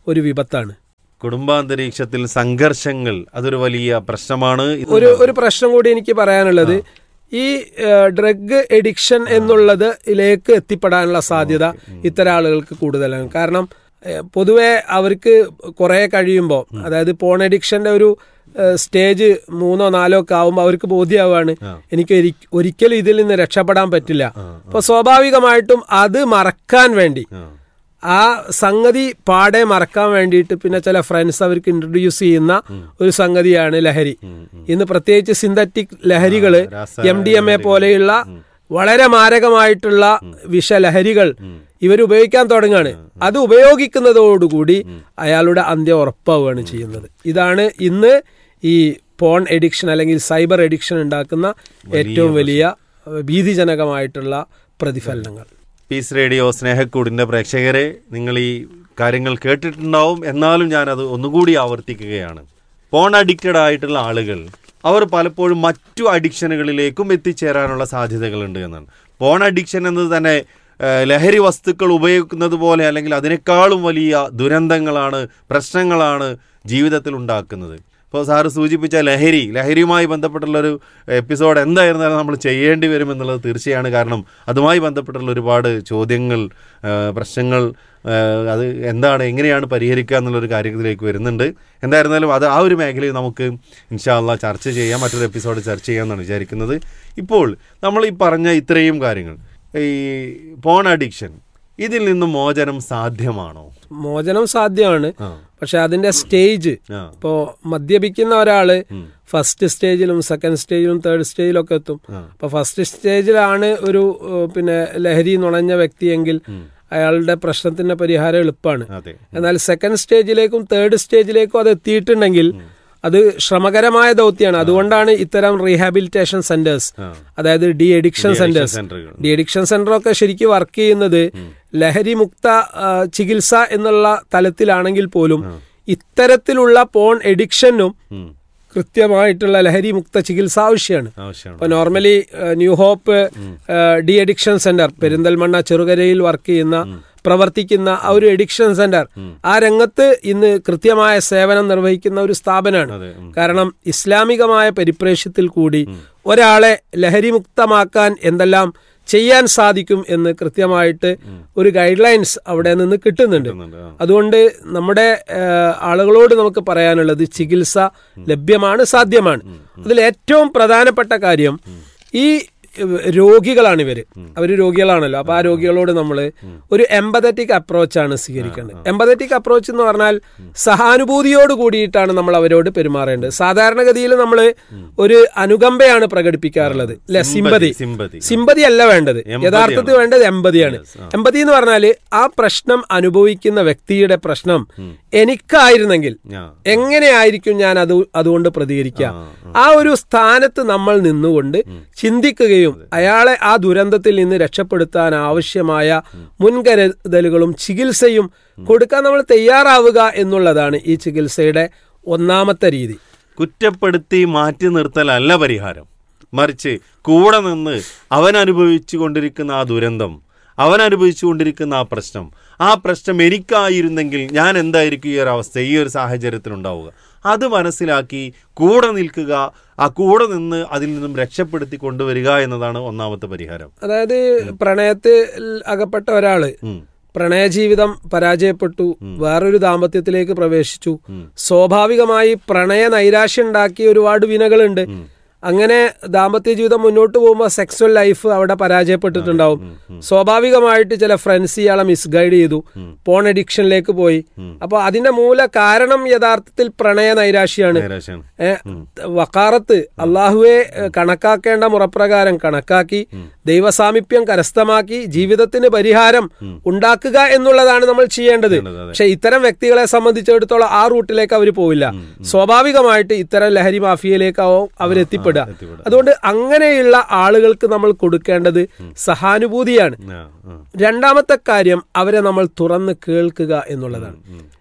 ഒരു വിപത്താണ് കുടുംബാന്തരീക്ഷത്തിൽ സംഘർഷങ്ങൾ അതൊരു വലിയ പ്രശ്നമാണ് ഇത് ഒരു ഒരു പ്രശ്നം കൂടി എനിക്ക് പറയാനുള്ളത് ഈ ഡ്രഗ് എഡിക്ഷൻ എന്നുള്ളത് ഇതിലേക്ക് എത്തിപ്പെടാനുള്ള സാധ്യത ഇത്തരം ആളുകൾക്ക് കൂടുതലാണ് കാരണം ഏഹ്, പൊതുവെ അവർക്ക് കുറെ കഴിയുമ്പോൾ അതായത് പോൺ എഡിക്ഷന്റെ ഒരു ഏഹ്, സ്റ്റേജ് മൂന്നോ നാലോ ഒക്കെ ആവുമ്പോൾ അവർക്ക് ബോധ്യമാവാണ് എനിക്ക് ഒരി- ഒരിക്കലും ഇതിൽ നിന്ന് രക്ഷപ്പെടാൻ പറ്റില്ല അപ്പൊ സ്വാഭാവികമായിട്ടും അത് മറക്കാൻ വേണ്ടി ആ. ആ സംഗതി പാടെ മറക്കാൻ വേണ്ടിയിട്ട് പിന്നെ ചില ഫ്രണ്ട്സ് അവർക്ക് ഇൻട്രൊഡ്യൂസ് ചെയ്യുന്ന ഒരു സംഗതിയാണ് ലഹരി ഇന്ന് പ്രത്യേകിച്ച് സിന്തറ്റിക് ലഹരികള് രാസ- എം ഡി എം എ പോലെയുള്ള വളരെ മാരകമായിട്ടുള്ള വിഷലഹരികൾ ഇവർ ഉപയോഗിക്കാൻ തുടങ്ങുകയാണ് അത് ഉപയോഗിക്കുന്നതോടുകൂടി അയാളുടെ അന്ത്യം ഉറപ്പാവുകയാണ് ചെയ്യുന്നത് ഇതാണ് ഇന്ന് ഈ പോൺ എഡിക്ഷൻ അല്ലെങ്കിൽ സൈബർ എഡിക്ഷൻ ഉണ്ടാക്കുന്ന ഏറ്റവും വലിയ ഏഹ്, ഭീതിജനകമായിട്ടുള്ള പ്രതിഫലനങ്ങൾ പീസ് റേഡിയോ സ്നേഹക്കൂടിന്റെ പ്രേക്ഷകരെ നിങ്ങൾ ഈ കാര്യങ്ങൾ കേട്ടിട്ടുണ്ടാവും എന്നാലും ഞാനത് ഒന്നുകൂടി ആവർത്തിക്കുകയാണ് പോൺ അഡിക്റ്റഡ് ആയിട്ടുള്ള ആളുകൾ അവർ പലപ്പോഴും മറ്റു അഡിക്ഷനുകളിലേക്കും എത്തിച്ചേരാനുള്ള സാധ്യതകളുണ്ട് എന്നാണ് പോൺ അഡിക്ഷൻ എന്നത് തന്നെ ഏഹ്, ലഹരി വസ്തുക്കൾ ഉപയോഗിക്കുന്നത് പോലെ അല്ലെങ്കിൽ അതിനേക്കാളും വലിയ ദുരന്തങ്ങളാണ് പ്രശ്നങ്ങളാണ് ജീവിതത്തിൽ ഉണ്ടാക്കുന്നത് ഇപ്പോൾ സാറ് സൂചിപ്പിച്ച ലഹരി ലഹരിയുമായി ബന്ധപ്പെട്ടുള്ളൊരു എപ്പിസോഡ് എന്തായിരുന്നാലും നമ്മൾ ചെയ്യേണ്ടി വരുമെന്നുള്ളത് തീർച്ചയാണ് കാരണം അതുമായി ബന്ധപ്പെട്ടുള്ള ഒരുപാട് ചോദ്യങ്ങൾ ആ, പ്രശ്നങ്ങൾ ആ, അത് എന്താണ് എങ്ങനെയാണ് പരിഹരിക്കുക എന്നുള്ളൊരു കാര്യത്തിലേക്ക് വരുന്നുണ്ട് എന്തായിരുന്നാലും അത് ആ ഒരു മേഖലയിൽ നമുക്ക് ഇൻഷാല്ല ചർച്ച ചെയ്യാം മറ്റൊരു എപ്പിസോഡ് ചർച്ച ചെയ്യാമെന്നാണ് വിചാരിക്കുന്നത് ഇപ്പോൾ നമ്മൾ ഈ പറഞ്ഞ ഇത്രയും കാര്യങ്ങൾ ഈ പോൺ അഡിക്ഷൻ ഇതിൽ നിന്ന് മോചനം സാധ്യമാണോ മോചനം സാധ്യമാണ് ആ പക്ഷെ അതിന്റെ സ്റ്റേജ് ആ ഇപ്പോ മദ്യപിക്കുന്ന ഒരാള് ഫസ്റ്റ് സ്റ്റേജിലും സെക്കൻഡ് സ്റ്റേജിലും തേർഡ് സ്റ്റേജിലും ഒക്കെ എത്തും ആ. അപ്പൊ ഫസ്റ്റ് സ്റ്റേജിലാണ് ഒരു ഏഹ്, പിന്നെ ലഹരി നുണഞ്ഞ വ്യക്തിയെങ്കിൽ അയാളുടെ പ്രശ്നത്തിന്റെ പരിഹാരം എളുപ്പമാണ് അതെ എന്നാൽ സെക്കൻഡ് സ്റ്റേജിലേക്കും തേർഡ് സ്റ്റേജിലേക്കും അത് എത്തിയിട്ടുണ്ടെങ്കിൽ അത് ശ്രമകരമായ ദൗത്യമാണ് അതുകൊണ്ടാണ് ഇത്തരം റീഹാബിലിറ്റേഷൻ സെന്റേഴ്സ് ആ അതായത് ഡി എഡിക്ഷൻ സെന്റേഴ്സ് സെന്ററുകൾ ഡി അഡിക്ഷൻ സെന്റർ ഒക്കെ ശരിക്കും വർക്ക് ചെയ്യുന്നത് ലഹരി മുക്ത ആ, ചികിത്സ എന്നുള്ള തലത്തിലാണെങ്കിൽ പോലും ഇത്തരത്തിലുള്ള പോൺ എഡിക്ഷനും ഉം. കൃത്യമായിട്ടുള്ള ലഹരി മുക്ത ചികിത്സ ആവശ്യമാണ് ആവശ്യമാണ് ഇപ്പൊ normally new hope de addiction centre Perinthalmanna ചെറുകരയിൽ വർക്ക് ചെയ്യുന്ന പ്രവർത്തിക്കുന്ന ആ ഒരു എഡിക്ഷൻ സെന്റർ ആ രംഗത്ത് ഇന്ന് കൃത്യമായ സേവനം നിർവഹിക്കുന്ന ഒരു സ്ഥാപനമാണ് അതെ ഉം. കാരണം ഇസ്ലാമികമായ പരിപ്രേക്ഷ്യത്തിൽ കൂടി ഒരാളെ ലഹരിമുക്തമാക്കാൻ എന്തെല്ലാം ചെയ്യാൻ സാധിക്കും എന്ന് കൃത്യമായിട്ട് ഒരു ഗൈഡ് ലൈൻസ് അവിടെ നിന്ന് കിട്ടുന്നുണ്ട് കിട്ടുന്നുണ്ട്, ആ. അതുകൊണ്ട് നമ്മുടെ ഏഹ്, ആളുകളോട് നമുക്ക് പറയാനുള്ളത് ചികിത്സ ലഭ്യമാണ് സാധ്യമാണ് അതിൽ ഏറ്റവും പ്രധാനപ്പെട്ട കാര്യം ഈ ഏഹ്, രോഗികളാണ് ഇവര് അവര് രോഗികളാണല്ലോ അപ്പൊ ആ രോഗികളോട് നമ്മൾ ഒരു എമ്പതറ്റിക് അപ്രോച്ചാണ് സ്വീകരിക്കേണ്ടത് എമ്പതറ്റിക് അപ്രോച്ച് എന്ന് പറഞ്ഞാൽ സഹാനുഭൂതിയോട് കൂടിയിട്ടാണ് നമ്മൾ അവരോട് പെരുമാറേണ്ടത് സാധാരണഗതിയിൽ നമ്മൾ ഒരു അനുകമ്പയാണ് പ്രകടിപ്പിക്കാറുള്ളത് അല്ലെ സിമ്പതി സിമ്പതി സിമ്പതി അല്ല വേണ്ടത് യഥാർത്ഥത്തിൽ വേണ്ടത് എമ്പതിയാണ് എമ്പതി എന്ന് പറഞ്ഞാല് ആ പ്രശ്നം അനുഭവിക്കുന്ന വ്യക്തിയുടെ പ്രശ്നം എനിക്കായിരുന്നെങ്കിൽ ആ എങ്ങനെയായിരിക്കും ഞാൻ അത് അതുകൊണ്ട് പ്രതികരിക്കുക ആ ഒരു സ്ഥാനത്ത് നമ്മൾ നിന്നുകൊണ്ട് ചിന്തിക്കുകയും അയാളെ ആ ദുരന്തത്തിൽ നിന്ന് രക്ഷപ്പെടുത്താൻ ആവശ്യമായ മുൻകരുതലുകളും ചികിത്സയും കൊടുക്കാൻ നമ്മൾ തയ്യാറാവുക എന്നുള്ളതാണ് ഈ ചികിത്സയുടെ ഒന്നാമത്തെ രീതി കുറ്റപ്പെടുത്തി മാറ്റി നിർത്തലല്ല പരിഹാരം മറിച്ച് കൂടെ നിന്ന് അവൻ അനുഭവിച്ചു കൊണ്ടിരിക്കുന്ന ആ ദുരന്തം അവൻ അനുഭവിച്ചു കൊണ്ടിരിക്കുന്ന ആ പ്രശ്നം ആ പ്രശ്നം എനിക്കായിരുന്നെങ്കിൽ ഞാൻ എന്തായിരിക്കും ഈ ഒരു അവസ്ഥ ഈ ഒരു സാഹചര്യത്തിൽ ഉണ്ടാവുക അത് മനസ്സിലാക്കി കൂടെ നിൽക്കുക ആ കൂടെ നിന്ന് അതിൽ നിന്നും രക്ഷപ്പെടുത്തി കൊണ്ടുവരിക എന്നതാണ് ഒന്നാമത്തെ പരിഹാരം അതായത് പ്രണയത്തിൽ അകപ്പെട്ട ഒരാള് ഉം. പ്രണയജീവിതം പരാജയപ്പെട്ടു വേറൊരു ദാമ്പത്യത്തിലേക്ക് പ്രവേശിച്ചു സ്വാഭാവികമായി പ്രണയ നൈരാശ്യം ഉണ്ടാക്കിയ ഒരുപാട് വിനകളുണ്ട് അങ്ങനെ ദാമ്പത്യ ജീവിതം മുന്നോട്ട് പോകുമ്പോൾ സെക്സ്വൽ ലൈഫ് അവിടെ പരാജയപ്പെട്ടിട്ടുണ്ടാവും സ്വാഭാവികമായിട്ട് ചില ഫ്രണ്ട്സ് ഇയാളെ മിസ്ഗൈഡ് ചെയ്തു പോൺ അഡിക്ഷനിലേക്ക് പോയി അപ്പൊ അതിന്റെ മൂല കാരണം യഥാർത്ഥത്തിൽ പ്രണയ നൈരാശ്യാണ് നൈരാശ്യമാണ്. ഏ, വക്കാറത്ത് അള്ളാഹുവെ ഏ, കണക്കാക്കേണ്ട മുറപ്രകാരം കണക്കാക്കി ദൈവസാമീപ്യം കരസ്ഥമാക്കി ജീവിതത്തിന് പരിഹാരം ഉണ്ടാക്കുക എന്നുള്ളതാണ് നമ്മൾ ചെയ്യേണ്ടത് അതെ. പക്ഷെ ഇത്തരം വ്യക്തികളെ സംബന്ധിച്ചിടത്തോളം ആ റൂട്ടിലേക്ക് അവർ പോവില്ല സ്വാഭാവികമായിട്ട് ഇത്തരം ലഹരി മാഫിയയിലേക്കാവും അവരെത്തിപ്പെടുക എത്തിപ്പെടുക. അതുകൊണ്ട് അങ്ങനെയുള്ള ആളുകൾക്ക് നമ്മൾ കൊടുക്കേണ്ടത് സഹാനുഭൂതിയാണ് ആ, ആ. രണ്ടാമത്തെ കാര്യം അവരെ നമ്മൾ തുറന്ന് കേൾക്കുക എന്നുള്ളതാണ്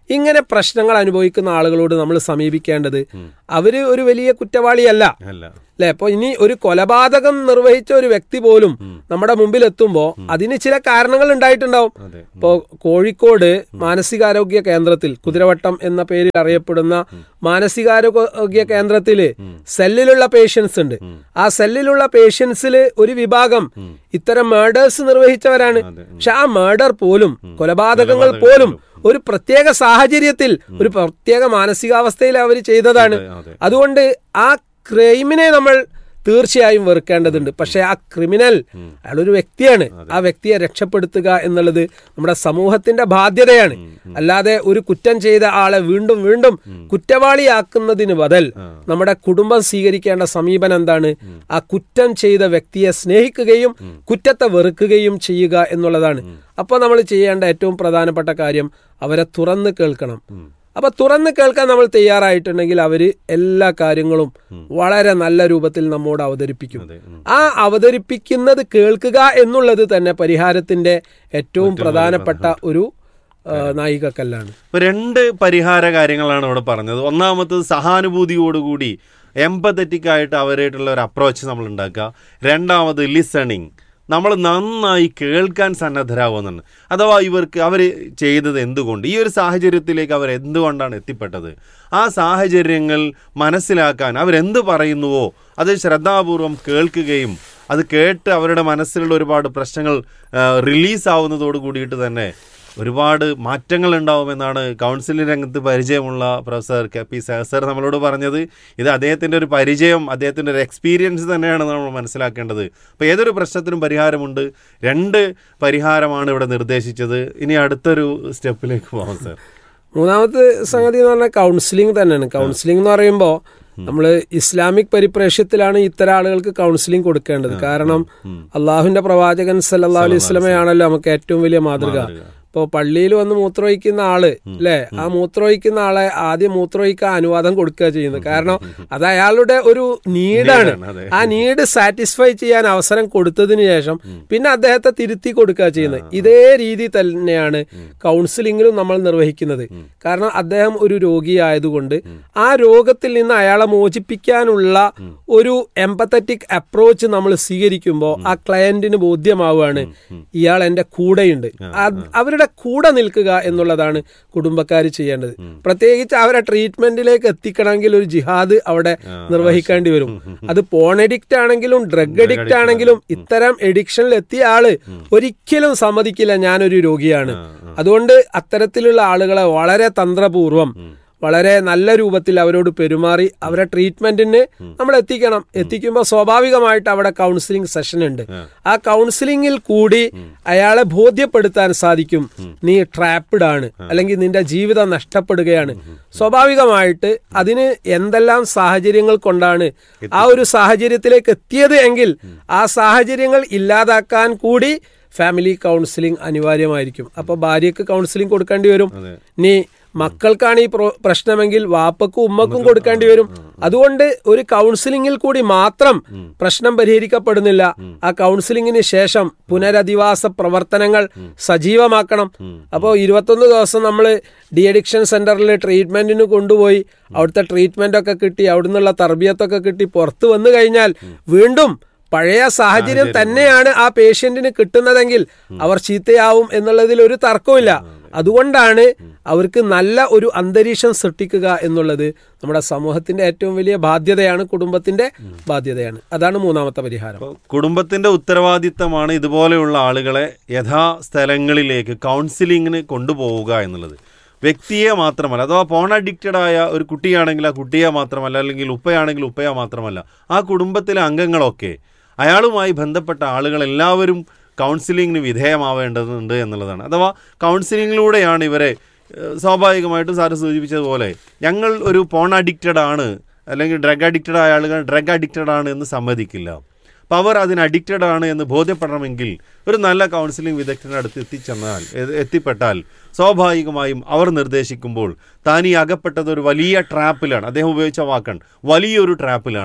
ഇങ്ങനെ പ്രശ്നങ്ങൾ അനുഭവിക്കുന്ന ആളുകളോട് നമ്മൾ സമീപിക്കേണ്ടത് അവര് ഒരു വലിയ കുറ്റവാളിയല്ല അല്ല അല്ലെ അപ്പൊ ഇനി ഒരു കൊലപാതകം നിർവഹിച്ച ഒരു വ്യക്തി പോലും നമ്മുടെ മുമ്പിൽ എത്തുമ്പോ അതിന് ചില കാരണങ്ങൾ ഉണ്ടായിട്ടുണ്ടാവും അതെ ഇപ്പോ കോഴിക്കോട് മാനസികാരോഗ്യ കേന്ദ്രത്തിൽ കുതിരവട്ടം എന്ന പേരിൽ അറിയപ്പെടുന്ന മാനസികാരോഗ്യ കേന്ദ്രത്തില് സെല്ലിലുള്ള പേഷ്യൻസ് ഉണ്ട് ആ സെല്ലിലുള്ള പേഷ്യൻസിൽ ഒരു വിഭാഗം ഇത്തരം മേഡേഴ്സ് നിർവഹിച്ചവരാണ് പക്ഷെ ആ മേഡർ പോലും കൊലപാതകങ്ങൾ പോലും ഒരു പ്രത്യേക സാഹചര്യത്തിൽ ഒരു പ്രത്യേക മാനസികാവസ്ഥയിൽ അവർ ചെയ്തതാണ് അതെ അതുകൊണ്ട് ആ ക്രൈമിനെ നമ്മൾ തീർച്ചയായും വെറുക്കേണ്ടതുണ്ട് പക്ഷെ ആ ക്രിമിനൽ അയാളൊരു വ്യക്തിയാണ് ആ വ്യക്തിയെ രക്ഷപ്പെടുത്തുക എന്നുള്ളത് നമ്മുടെ സമൂഹത്തിന്റെ ബാധ്യതയാണ് അല്ലാതെ ഒരു കുറ്റം ചെയ്ത ആളെ വീണ്ടും വീണ്ടും കുറ്റവാളിയാക്കുന്നതിന് ബദൽ നമ്മുടെ കുടുംബം സ്വീകരിക്കേണ്ട സമീപനം എന്താണ് ആ കുറ്റം ചെയ്ത വ്യക്തിയെ സ്നേഹിക്കുകയും കുറ്റത്തെ വെറുക്കുകയും ചെയ്യുക എന്നുള്ളതാണ് അപ്പോൾ നമ്മൾ ചെയ്യേണ്ട ഏറ്റവും പ്രധാനപ്പെട്ട കാര്യം അവരെ തുറന്ന് കേൾക്കണം അപ്പൊ തുറന്ന് കേൾക്കാൻ നമ്മൾ തയ്യാറായിട്ടുണ്ടെങ്കിൽ അവര് എല്ലാ കാര്യങ്ങളും വളരെ നല്ല രൂപത്തിൽ നമ്മോട് അവതരിപ്പിക്കും അതെ ഉം. ആ അവതരിപ്പിക്കുന്നത് കേൾക്കുക എന്നുള്ളത് തന്നെ പരിഹാരത്തിന്റെ ഏറ്റവും പ്രധാനപ്പെട്ട ഒരു ആ, നായികക്കല്ലാണ് ഇപ്പൊ രണ്ട് പരിഹാര കാര്യങ്ങളാണ് ഇവിടെ പറഞ്ഞത് ഒന്നാമത്തത് സഹാനുഭൂതിയോടുകൂടി എംപത്തറ്റിക് ആയിട്ട് അവരായിട്ടുള്ള ഒരു അപ്രോച്ച് നമ്മൾ ഉണ്ടാക്കുക രണ്ടാമത് ലിസണിങ് നമ്മൾ നന്നായി കേൾക്കാൻ സന്നദ്ധരാകുന്നുണ്ട് അഥവാ ഇവർക്ക് അവർ ചെയ്തത് എന്തുകൊണ്ട് ഈ ഒരു സാഹചര്യത്തിലേക്ക് അവർ എന്തുകൊണ്ടാണ് എത്തിപ്പെട്ടത് ആ സാഹചര്യങ്ങൾ മനസ്സിലാക്കാൻ അവരെന്ത് പറയുന്നുവോ അത് ശ്രദ്ധാപൂർവം കേൾക്കുകയും അത് കേട്ട് അവരുടെ മനസ്സിലുള്ള ഒരുപാട് പ്രശ്നങ്ങൾ റിലീസ് ആവുന്നതോട് കൂടിയിട്ട് തന്നെ ഒരുപാട് മാറ്റങ്ങൾ ഉണ്ടാവുമെന്നാണ് കൗൺസിലിംഗ് രംഗത്ത് പരിചയമുള്ള പ്രൊഫസർ കെ പി സർ നമ്മളോട് പറഞ്ഞത് ഇത് അദ്ദേഹത്തിൻ്റെ ഒരു പരിചയം അദ്ദേഹത്തിൻ്റെ ഒരു എക്സ്പീരിയൻസ് തന്നെയാണ് നമ്മൾ മനസ്സിലാക്കേണ്ടത് അപ്പോൾ ഏതൊരു പ്രശ്നത്തിനും പരിഹാരമുണ്ട് രണ്ട് പരിഹാരമാണ് ഇവിടെ നിർദ്ദേശിച്ചത് ഇനി അടുത്തൊരു സ്റ്റെപ്പിലേക്ക് പോകാം സർ മൂന്നാമത്തെ സംഗതി എന്ന് പറഞ്ഞാൽ കൗൺസിലിംഗ് തന്നെയാണ് കൗൺസിലിംഗ് എന്ന് പറയുമ്പോൾ നമ്മൾ ഇസ്ലാമിക് പരിപ്രേക്ഷ്യത്തിലാണ് ഇത്തരം ആളുകൾക്ക് കൗൺസിലിംഗ് കൊടുക്കേണ്ടത് കാരണം അള്ളാഹുവിന്റെ പ്രവാചകൻ സല്ലല്ലാഹു അലൈഹി വസല്ലമയാണല്ലോ നമുക്ക് ഏറ്റവും വലിയ മാതൃക ഇപ്പോൾ പള്ളിയിൽ വന്ന് മൂത്രമൊഴിക്കുന്ന ആള് അല്ലെ ആ മൂത്രമൊഴിക്കുന്ന ആളെ ആദ്യം മൂത്രമൊഴിക്കാൻ അനുവാദം കൊടുക്കുക ചെയ്യുന്നത് കാരണം അത് അയാളുടെ ഒരു നീഡാണ് അതെ. ആ നീഡ് സാറ്റിസ്ഫൈ ചെയ്യാൻ അവസരം കൊടുത്തതിന് ശേഷം പിന്നെ അദ്ദേഹത്തെ തിരുത്തി കൊടുക്കുക ചെയ്യുന്നത് ഇതേ രീതി തന്നെയാണ് കൗൺസിലിംഗിലും നമ്മൾ നിർവഹിക്കുന്നത് കാരണം അദ്ദേഹം ഒരു രോഗിയായതുകൊണ്ട് ആ രോഗത്തിൽ നിന്ന് അയാളെ മോചിപ്പിക്കാനുള്ള ഒരു എംപത്തറ്റിക് അപ്രോച്ച് നമ്മൾ സ്വീകരിക്കുമ്പോൾ ആ ക്ലയന്റിന് ബോധ്യമാവുകയാണ് ഇയാൾ എന്റെ കൂടെയുണ്ട് അത് അവരുടെ കൂടെ നിൽക്കുക എന്നുള്ളതാണ് കുടുംബക്കാർ ചെയ്യേണ്ടത് പ്രത്യേകിച്ച് അവരെ ട്രീറ്റ്മെന്റിലേക്ക് എത്തിക്കണമെങ്കിൽ ഒരു ജിഹാദ് അവിടെ നിർവഹിക്കേണ്ടി വരും അത് പോൺ എഡിക്റ്റ് ആണെങ്കിലും ഡ്രഗ് എഡിക്റ്റ് ആണെങ്കിലും ഇത്തരം എഡിക്ഷനിൽ എത്തിയ ആള് ഒരിക്കലും സമ്മതിക്കില്ല ഞാനൊരു രോഗിയാണ് അതുകൊണ്ട് അത്തരത്തിലുള്ള ആളുകളെ വളരെ തന്ത്രപൂർവം വളരെ നല്ല രൂപത്തിൽ അവരോട് പെരുമാറി അവരെ ട്രീറ്റ്മെന്റിന് നമ്മൾ എത്തിക്കണം എത്തിക്കുമ്പോൾ സ്വാഭാവികമായിട്ട് അവിടെ കൗൺസിലിംഗ് സെഷൻ ഉണ്ട് ആ കൗൺസിലിംഗിൽ കൂടി അയാളെ ബോധ്യപ്പെടുത്താൻ സാധിക്കും നീ ട്രാപ്പിഡ് ആണ് അല്ലെങ്കിൽ നിന്റെ ജീവിതം നഷ്ടപ്പെടുകയാണ് സ്വാഭാവികമായിട്ട് അതിന് എന്തെല്ലാം സാഹചര്യങ്ങൾ കൊണ്ടാണ് ആ ഒരു സാഹചര്യത്തിലേക്ക് എത്തിയത് എങ്കിൽ ആ സാഹചര്യങ്ങൾ ഇല്ലാതാക്കാൻ കൂടി ഫാമിലി കൗൺസിലിംഗ് അനിവാര്യമായിരിക്കും അപ്പൊ ഭാര്യക്ക് കൗൺസിലിംഗ് കൊടുക്കേണ്ടി വരും നീ മക്കൾക്കാണ് ഈ പ്രോ- പ്രശ്നമെങ്കിൽ വാപ്പക്കും ഉമ്മക്കും കൊടുക്കേണ്ടി വരും അതുകൊണ്ട് ഒരു കൗൺസിലിംഗിൽ കൂടി മാത്രം പ്രശ്നം പരിഹരിക്കപ്പെടുന്നില്ല ആ കൗൺസിലിംഗിന് ശേഷം പുനരധിവാസ പ്രവർത്തനങ്ങൾ സജീവമാക്കണം അപ്പോൾ ഇരുപത്തൊന്ന് ദിവസം നമ്മൾ ഡി അഡിക്ഷൻ സെന്ററിൽ ട്രീറ്റ്മെന്റിന് കൊണ്ടുപോയി അവിടുത്തെ ട്രീറ്റ്മെന്റ് ഒക്കെ കിട്ടി അവിടുന്നുള്ള തർബിയത്തൊക്കെ കിട്ടി പുറത്തു വന്നു കഴിഞ്ഞാൽ വീണ്ടും പഴയ സാഹചര്യം തന്നെയാണ് ആ പേഷ്യന്റിന് കിട്ടുന്നതെങ്കിൽ അവർ ചീത്തയാവും എന്നുള്ളതിൽ ഒരു തർക്കമില്ല അതുകൊണ്ടാണ് അവർക്ക് നല്ല ഒരു അന്തരീക്ഷം സൃഷ്ടിക്കുക എന്നുള്ളത് നമ്മുടെ സമൂഹത്തിന്റെ ഏറ്റവും വലിയ ബാധ്യതയാണ് കുടുംബത്തിന്റെ ബാധ്യതയാണ് അതാണ് മൂന്നാമത്തെ പരിഹാരം അപ്പോൾ കുടുംബത്തിന്റെ ഉത്തരവാദിത്തമാണ് ഇതുപോലെയുള്ള ആളുകളെ യഥാസ്ഥലങ്ങളിലേക്ക് കൗൺസിലിങ്ങിന് കൊണ്ടുപോവുക എന്നുള്ളത് വ്യക്തിയെ മാത്രമല്ല അഥവാ പോൺ അഡിക്റ്റഡ് ആയ ഒരു കുട്ടിയാണെങ്കിൽ ആ കുട്ടിയെ മാത്രമല്ല അല്ലെങ്കിൽ ഉപ്പയാണെങ്കിൽ ഉപ്പയെ മാത്രമല്ല ആ കുടുംബത്തിലെ അംഗങ്ങളൊക്കെ അയാളുമായി ബന്ധപ്പെട്ട ആളുകൾ എല്ലാവരും കൗൺസിലിങ്ങിന് വിധേയമാവേണ്ടതുണ്ട് എന്നുള്ളതാണ് അഥവാ കൗൺസിലിങ്ങിലൂടെയാണ് ഇവരെ ഏഹ്, സ്വാഭാവികമായിട്ടും സാറ് സൂചിപ്പിച്ചതുപോലെ ഞങ്ങൾ ഒരു പോൺ അഡിക്റ്റഡ് ആണ് അല്ലെങ്കിൽ ഡ്രഗ് അഡിക്റ്റഡ് ആയ ആളുകൾ ഡ്രഗ് അഡിക്റ്റഡ് ആണ് എന്ന് സമ്മതിക്കില്ല അപ്പോൾ അവർ അതിന് അഡിക്റ്റഡ് ആണ് എന്ന് ബോധ്യപ്പെടണമെങ്കിൽ ഒരു നല്ല കൗൺസിലിംഗ് വിദഗ്ധൻ്റെ അടുത്ത് എത്തിച്ചെന്നാൽ എ- എത്തിപ്പെട്ടാൽ സ്വാഭാവികമായും അവർ നിർദ്ദേശിക്കുമ്പോൾ താൻ ഈ അകപ്പെട്ടത് ഒരു വലിയ ട്രാപ്പിലാണ് അദ്ദേഹം ഉപയോഗിച്ച വാക്കാണ് വലിയൊരു ട്രാപ്പിലാണ്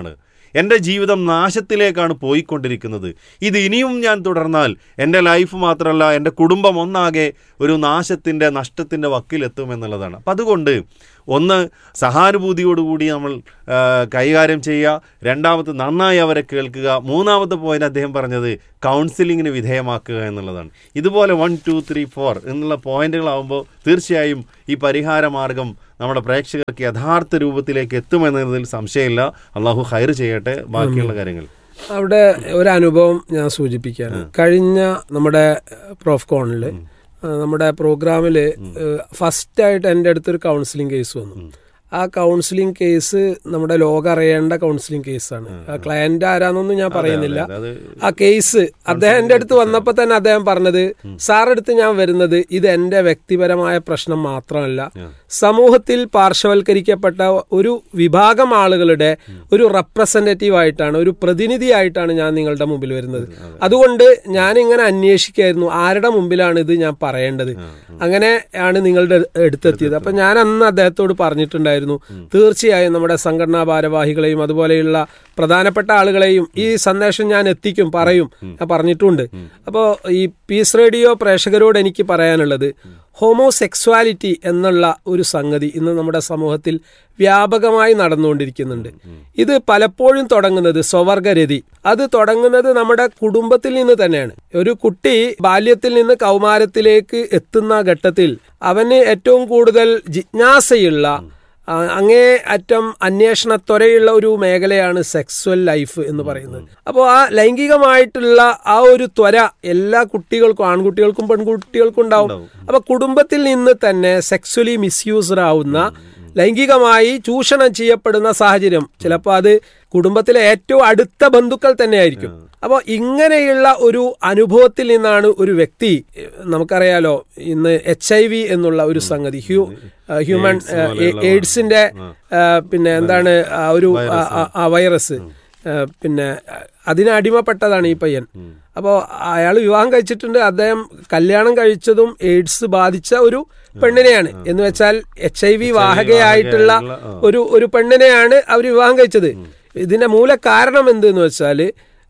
എൻ്റെ ജീവിതം നാശത്തിലേക്കാണ് പോയിക്കൊണ്ടിരിക്കുന്നത് ഇത് ഇനിയും ഞാൻ തുടർന്നാൽ എൻ്റെ ലൈഫ് മാത്രമല്ല എൻ്റെ കുടുംബം ഒന്നാകെ ഒരു നാശത്തിൻ്റെ നഷ്ടത്തിൻ്റെ വക്കിലെത്തുമെന്നുള്ളതാണ് അപ്പം അതുകൊണ്ട് ഒന്ന് സഹാനുഭൂതിയോടുകൂടി നമ്മൾ ആ, കൈകാര്യം ചെയ്യുക രണ്ടാമത് നന്നായി അവരെ കേൾക്കുക മൂന്നാമത്തെ പോയിന്റ് അദ്ദേഹം പറഞ്ഞത് കൗൺസിലിങ്ങിന് വിധേയമാക്കുക എന്നുള്ളതാണ് ഇതുപോലെ വൺ ടു ത്രീ ഫോർ എന്നുള്ള പോയിന്റുകളാവുമ്പോൾ തീർച്ചയായും ഈ പരിഹാര മാർഗം നമ്മുടെ പ്രേക്ഷകർക്ക് യഥാർത്ഥ രൂപത്തിലേക്ക് എത്തുമെന്നതിൽ സംശയമില്ല അള്ളാഹു ഹൈർ ചെയ്യട്ടെ ബാക്കിയുള്ള കാര്യങ്ങൾ അവിടെ ഒരു അനുഭവം ഞാൻ സൂചിപ്പിക്കുകയാണ് കഴിഞ്ഞ നമ്മുടെ പ്രോഫ് കോണിൽ നമ്മുടെ പ്രോഗ്രാമില് ഫസ്റ്റ് ആയിട്ട് എൻ്റെ അടുത്തൊരു കൗൺസിലിംഗ് കേസ് വന്നു ആ കൗൺസിലിംഗ് കേസ് നമ്മുടെ ലോകം അറിയേണ്ട കൗൺസിലിംഗ് കേസാണ് ആ ക്ലയന്റ് ആരാന്നൊന്നും ഞാൻ പറയുന്നില്ല അത് ആ കേസ് അദ്ദേഹം എൻ്റെ അടുത്ത് വന്നപ്പോൾ തന്നെ അദ്ദേഹം പറഞ്ഞത് സാറടുത്ത് ഞാൻ വരുന്നത് ഇത് എൻ്റെ വ്യക്തിപരമായ പ്രശ്നം മാത്രമല്ല സമൂഹത്തിൽ പാർശ്വവൽക്കരിക്കപ്പെട്ട ഒരു വിഭാഗം ആളുകളുടെ ഒരു റെപ്രസെന്റേറ്റീവ് ആയിട്ടാണ് ഒരു പ്രതിനിധിയായിട്ടാണ് ഞാൻ നിങ്ങളുടെ മുമ്പിൽ വരുന്നത് അതുകൊണ്ട് ഞാൻ ഇങ്ങനെ അന്വേഷിക്കായിരുന്നു ആരുടെ മുമ്പിലാണ് ഇത് ഞാൻ പറയേണ്ടത് അങ്ങനെ ആണ് നിങ്ങളുടെ അടുത്തെത്തിയത് അപ്പൊ ഞാൻ അന്ന് അദ്ദേഹത്തോട് പറഞ്ഞിട്ടുണ്ടായിരുന്നു തീർച്ചയായും നമ്മുടെ സംഘടനാ ഭാരവാഹികളെയും അതുപോലെയുള്ള പ്രധാനപ്പെട്ട ആളുകളെയും ഈ സന്ദേശം ഞാൻ എത്തിക്കും പറയും ഞാൻ പറഞ്ഞിട്ടുണ്ട് അപ്പോൾ ഈ പീസ് റേഡിയോ പ്രേക്ഷകരോട് എനിക്ക് പറയാനുള്ളത് ഹോമോസെക്സ്വാലിറ്റി എന്നുള്ള ഒരു സംഗതി ഇന്ന് നമ്മുടെ സമൂഹത്തിൽ വ്യാപകമായി നടന്നുകൊണ്ടിരിക്കുന്നുണ്ട് ഇത് പലപ്പോഴും തുടങ്ങുന്നത് സ്വവർഗരതി അത് തുടങ്ങുന്നത് നമ്മുടെ കുടുംബത്തിൽ നിന്ന് തന്നെയാണ് ഒരു കുട്ടി ബാല്യത്തിൽ നിന്ന് കൗമാരത്തിലേക്ക് എത്തുന്ന ഘട്ടത്തിൽ അവന് ഏറ്റവും കൂടുതൽ ജിജ്ഞാസയുള്ള ആ, അങ്ങേ അറ്റം അന്വേഷണത്വരയുള്ള ഒരു മേഖലയാണ് സെക്സ്വൽ ലൈഫ് എന്ന് പറയുന്നത് അപ്പോൾ ആ ലൈംഗികമായിട്ടുള്ള ആ ഒരു ത്വര എല്ലാ കുട്ടികൾക്കും ആൺകുട്ടികൾക്കും പെൺകുട്ടികൾക്കും ഉണ്ടാവും അപ്പൊ കുടുംബത്തിൽ നിന്ന് തന്നെ സെക്സ്വലി മിസ്യൂസ്ഡ് ആവുന്ന ലൈംഗികമായി ചൂഷണം ചെയ്യപ്പെടുന്ന സാഹചര്യം ചിലപ്പോൾ അത് കുടുംബത്തിലെ ഏറ്റവും അടുത്ത ബന്ധുക്കൾ തന്നെയായിരിക്കും അപ്പോൾ ഇങ്ങനെയുള്ള ഒരു അനുഭവത്തിൽ നിന്നാണ് ഒരു വ്യക്തി ഏഹ്, നമുക്കറിയാലോ ഇന്ന് എച്ച് ഐ വി എന്നുള്ള ഒരു സംഗതി ഹ്യൂ ഏഹ്, ഹ്യൂമൻ ഏഹ്, എയ്ഡ്സിന്റെ ഏഹ്, പിന്നെ എന്താണ് ആ ഒരു ആ- ആ- ആ വൈറസ് ഏഹ്, പിന്നെ അതിന് അടിമപ്പെട്ടതാണ് ഈ പയ്യൻ അപ്പോൾ അയാൾ വിവാഹം കഴിച്ചിട്ടുണ്ട് അദ്ദേഹം കല്യാണം കഴിച്ചതും എയ്ഡ്സ് ബാധിച്ച ഒരു പെണ്ണിനെയാണ് എന്ന് വെച്ചാൽ എച്ച് ഐ വി വാഹകയായിട്ടുള്ള ഒരു ഒരു പെണ്ണിനെയാണ് അവർ വിവാഹം കഴിച്ചത് ഇതിന്റെ മൂല കാരണം എന്തെന്ന് വെച്ചാൽ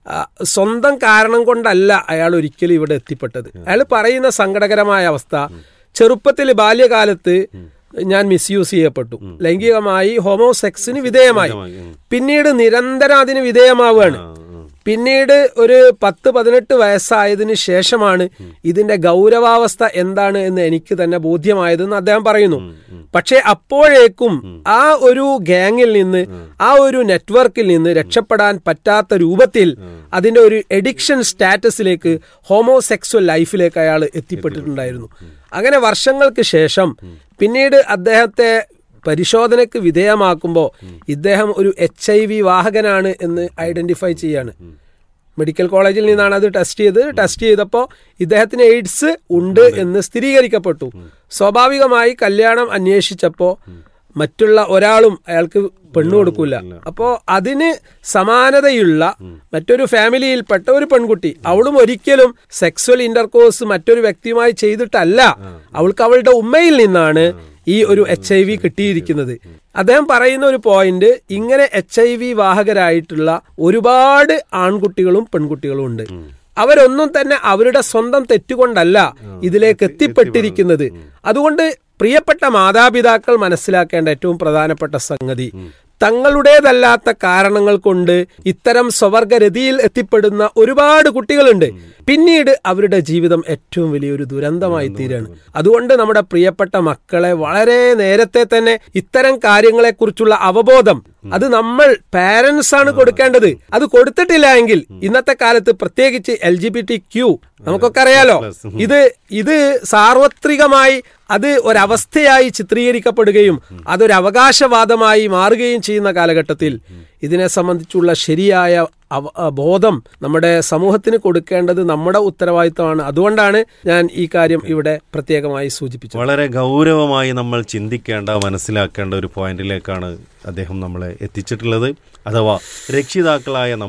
സ്വന്തം കാരണം കൊണ്ടല്ല അയാൾ ഒരിക്കലും ഇവിടെ എത്തിപ്പെട്ടത് അയാൾ പറയുന്ന സങ്കടകരമായ അവസ്ഥ ചെറുപ്പത്തിൽ ബാല്യകാലത്ത് ഞാൻ മിസ്യൂസ് ചെയ്യപ്പെട്ടു ലൈംഗികമായി ഹോമോസെക്സിന് വിധേയമായി പിന്നീട് നിരന്തരം അതിന് വിധേയമാവുകയാണ് പിന്നീട് ഒരു പത്ത് പതിനെട്ട് വയസ്സായതിനു ശേഷമാണ് ഇതിന്റെ ഗൗരവാവസ്ഥ എന്താണ് എന്ന് എനിക്ക് തന്നെ ബോധ്യമായതെന്ന് അദ്ദേഹം പറയുന്നു പക്ഷേ അപ്പോഴേക്കും ആ ഒരു ഗ്യാങ്ങിൽ നിന്ന് ആ ഒരു നെറ്റ്വർക്കിൽ നിന്ന് രക്ഷപ്പെടാൻ പറ്റാത്ത രൂപത്തിൽ അതിന്റെ ഒരു എഡിക്ഷൻ സ്റ്റാറ്റസിലേക്ക് ഹോമോസെക്സ്വൽ ലൈഫിലേക്ക് അയാൾ എത്തിപ്പെട്ടിട്ടുണ്ടായിരുന്നു അങ്ങനെ വർഷങ്ങൾക്ക് ശേഷം പിന്നീട് അദ്ദേഹത്തെ പരിശോധനയ്ക്ക് വിധേയമാക്കുമ്പോൾ ഇദ്ദേഹം ഒരു എച്ച് ഐ വി വാഹകനാണ് എന്ന് ഐഡന്റിഫൈ ചെയ്യാണ് മെഡിക്കൽ കോളേജിൽ നിന്നാണ് അത് ടെസ്റ്റ് ചെയ്ത് ടെസ്റ്റ് ചെയ്തപ്പോൾ ഇദ്ദേഹത്തിന് എയ്ഡ്സ് ഉണ്ട് എന്ന് സ്ഥിരീകരിക്കപ്പെട്ടു സ്വാഭാവികമായി കല്യാണം അന്വേഷിച്ചപ്പോൾ മറ്റുള്ള ഒരാളും അയാൾക്ക് പെണ്ണു കൊടുക്കൂല അപ്പോ അതിന് സമാനതയുള്ള മറ്റൊരു ഫാമിലിയിൽപ്പെട്ട ഒരു പെൺകുട്ടി അവളും ഒരിക്കലും സെക്സ്വൽ ഇന്റർകോഴ്സ് മറ്റൊരു വ്യക്തിയുമായി ചെയ്തിട്ടല്ല അവൾക്ക് അവളുടെ ഉമ്മയിൽ നിന്നാണ് ഈ ഒരു എച്ച് ഐ വി കിട്ടിയിരിക്കുന്നത് അദ്ദേഹം പറയുന്ന ഒരു പോയിന്റ് ഇങ്ങനെ എച്ച് ഐ വി വാഹകരായിട്ടുള്ള ഒരുപാട് ആൺകുട്ടികളും പെൺകുട്ടികളും ഉണ്ട് അവരൊന്നും തന്നെ അവരുടെ സ്വന്തം തെറ്റുകൊണ്ടല്ല ഇതിലേക്ക് എത്തിപ്പെട്ടിരിക്കുന്നത് അതുകൊണ്ട് പ്രിയപ്പെട്ട മാതാപിതാക്കൾ മനസ്സിലാക്കേണ്ട ഏറ്റവും പ്രധാനപ്പെട്ട സംഗതി തങ്ങളുടേതല്ലാത്ത കാരണങ്ങൾ കൊണ്ട് ഇത്തരം സ്വവർഗരതിയിൽ എത്തിപ്പെടുന്ന ഒരുപാട് കുട്ടികളുണ്ട് പിന്നീട് അവരുടെ ജീവിതം ഏറ്റവും വലിയൊരു ദുരന്തമായി തീരാണ് അതുകൊണ്ട് നമ്മുടെ പ്രിയപ്പെട്ട മക്കളെ വളരെ നേരത്തെ തന്നെ ഇത്തരം കാര്യങ്ങളെക്കുറിച്ചുള്ള അവബോധം അത് നമ്മൾ പാരന്റ്സ് ആണ് കൊടുക്കേണ്ടത് അത് കൊടുത്തിട്ടില്ല എങ്കിൽ ഇന്നത്തെ കാലത്ത് പ്രത്യേകിച്ച് L G B T Q നമുക്കൊക്കെ അറിയാലോ ഇത് ഇത് സാർവത്രികമായി അത് ഒരവസ്ഥയായി ചിത്രീകരിക്കപ്പെടുകയും അതൊരു അവകാശവാദമായി മാറുകയും ചെയ്യുന്ന കാലഘട്ടത്തിൽ ഇതിനെ സംബന്ധിച്ചുള്ള ശരിയായ അവ- ആ ബോധം നമ്മുടെ സമൂഹത്തിന് കൊടുക്കേണ്ടത് നമ്മുടെ ഉത്തരവാദിത്തമാണ് അതുകൊണ്ടാണ് ഞാൻ ഈ കാര്യം ഇവിടെ പ്രത്യേകമായി സൂചിപ്പിച്ചത് വളരെ ഗൗരവമായി നമ്മൾ ചിന്തിക്കേണ്ട മനസ്സിലാക്കേണ്ട ഒരു പോയിന്റിലേക്കാണ് അദ്ദേഹം നമ്മളെ എത്തിച്ചിട്ടുള്ളത് അഥവാ രക്ഷിതാക്കളായ നമ്മൾ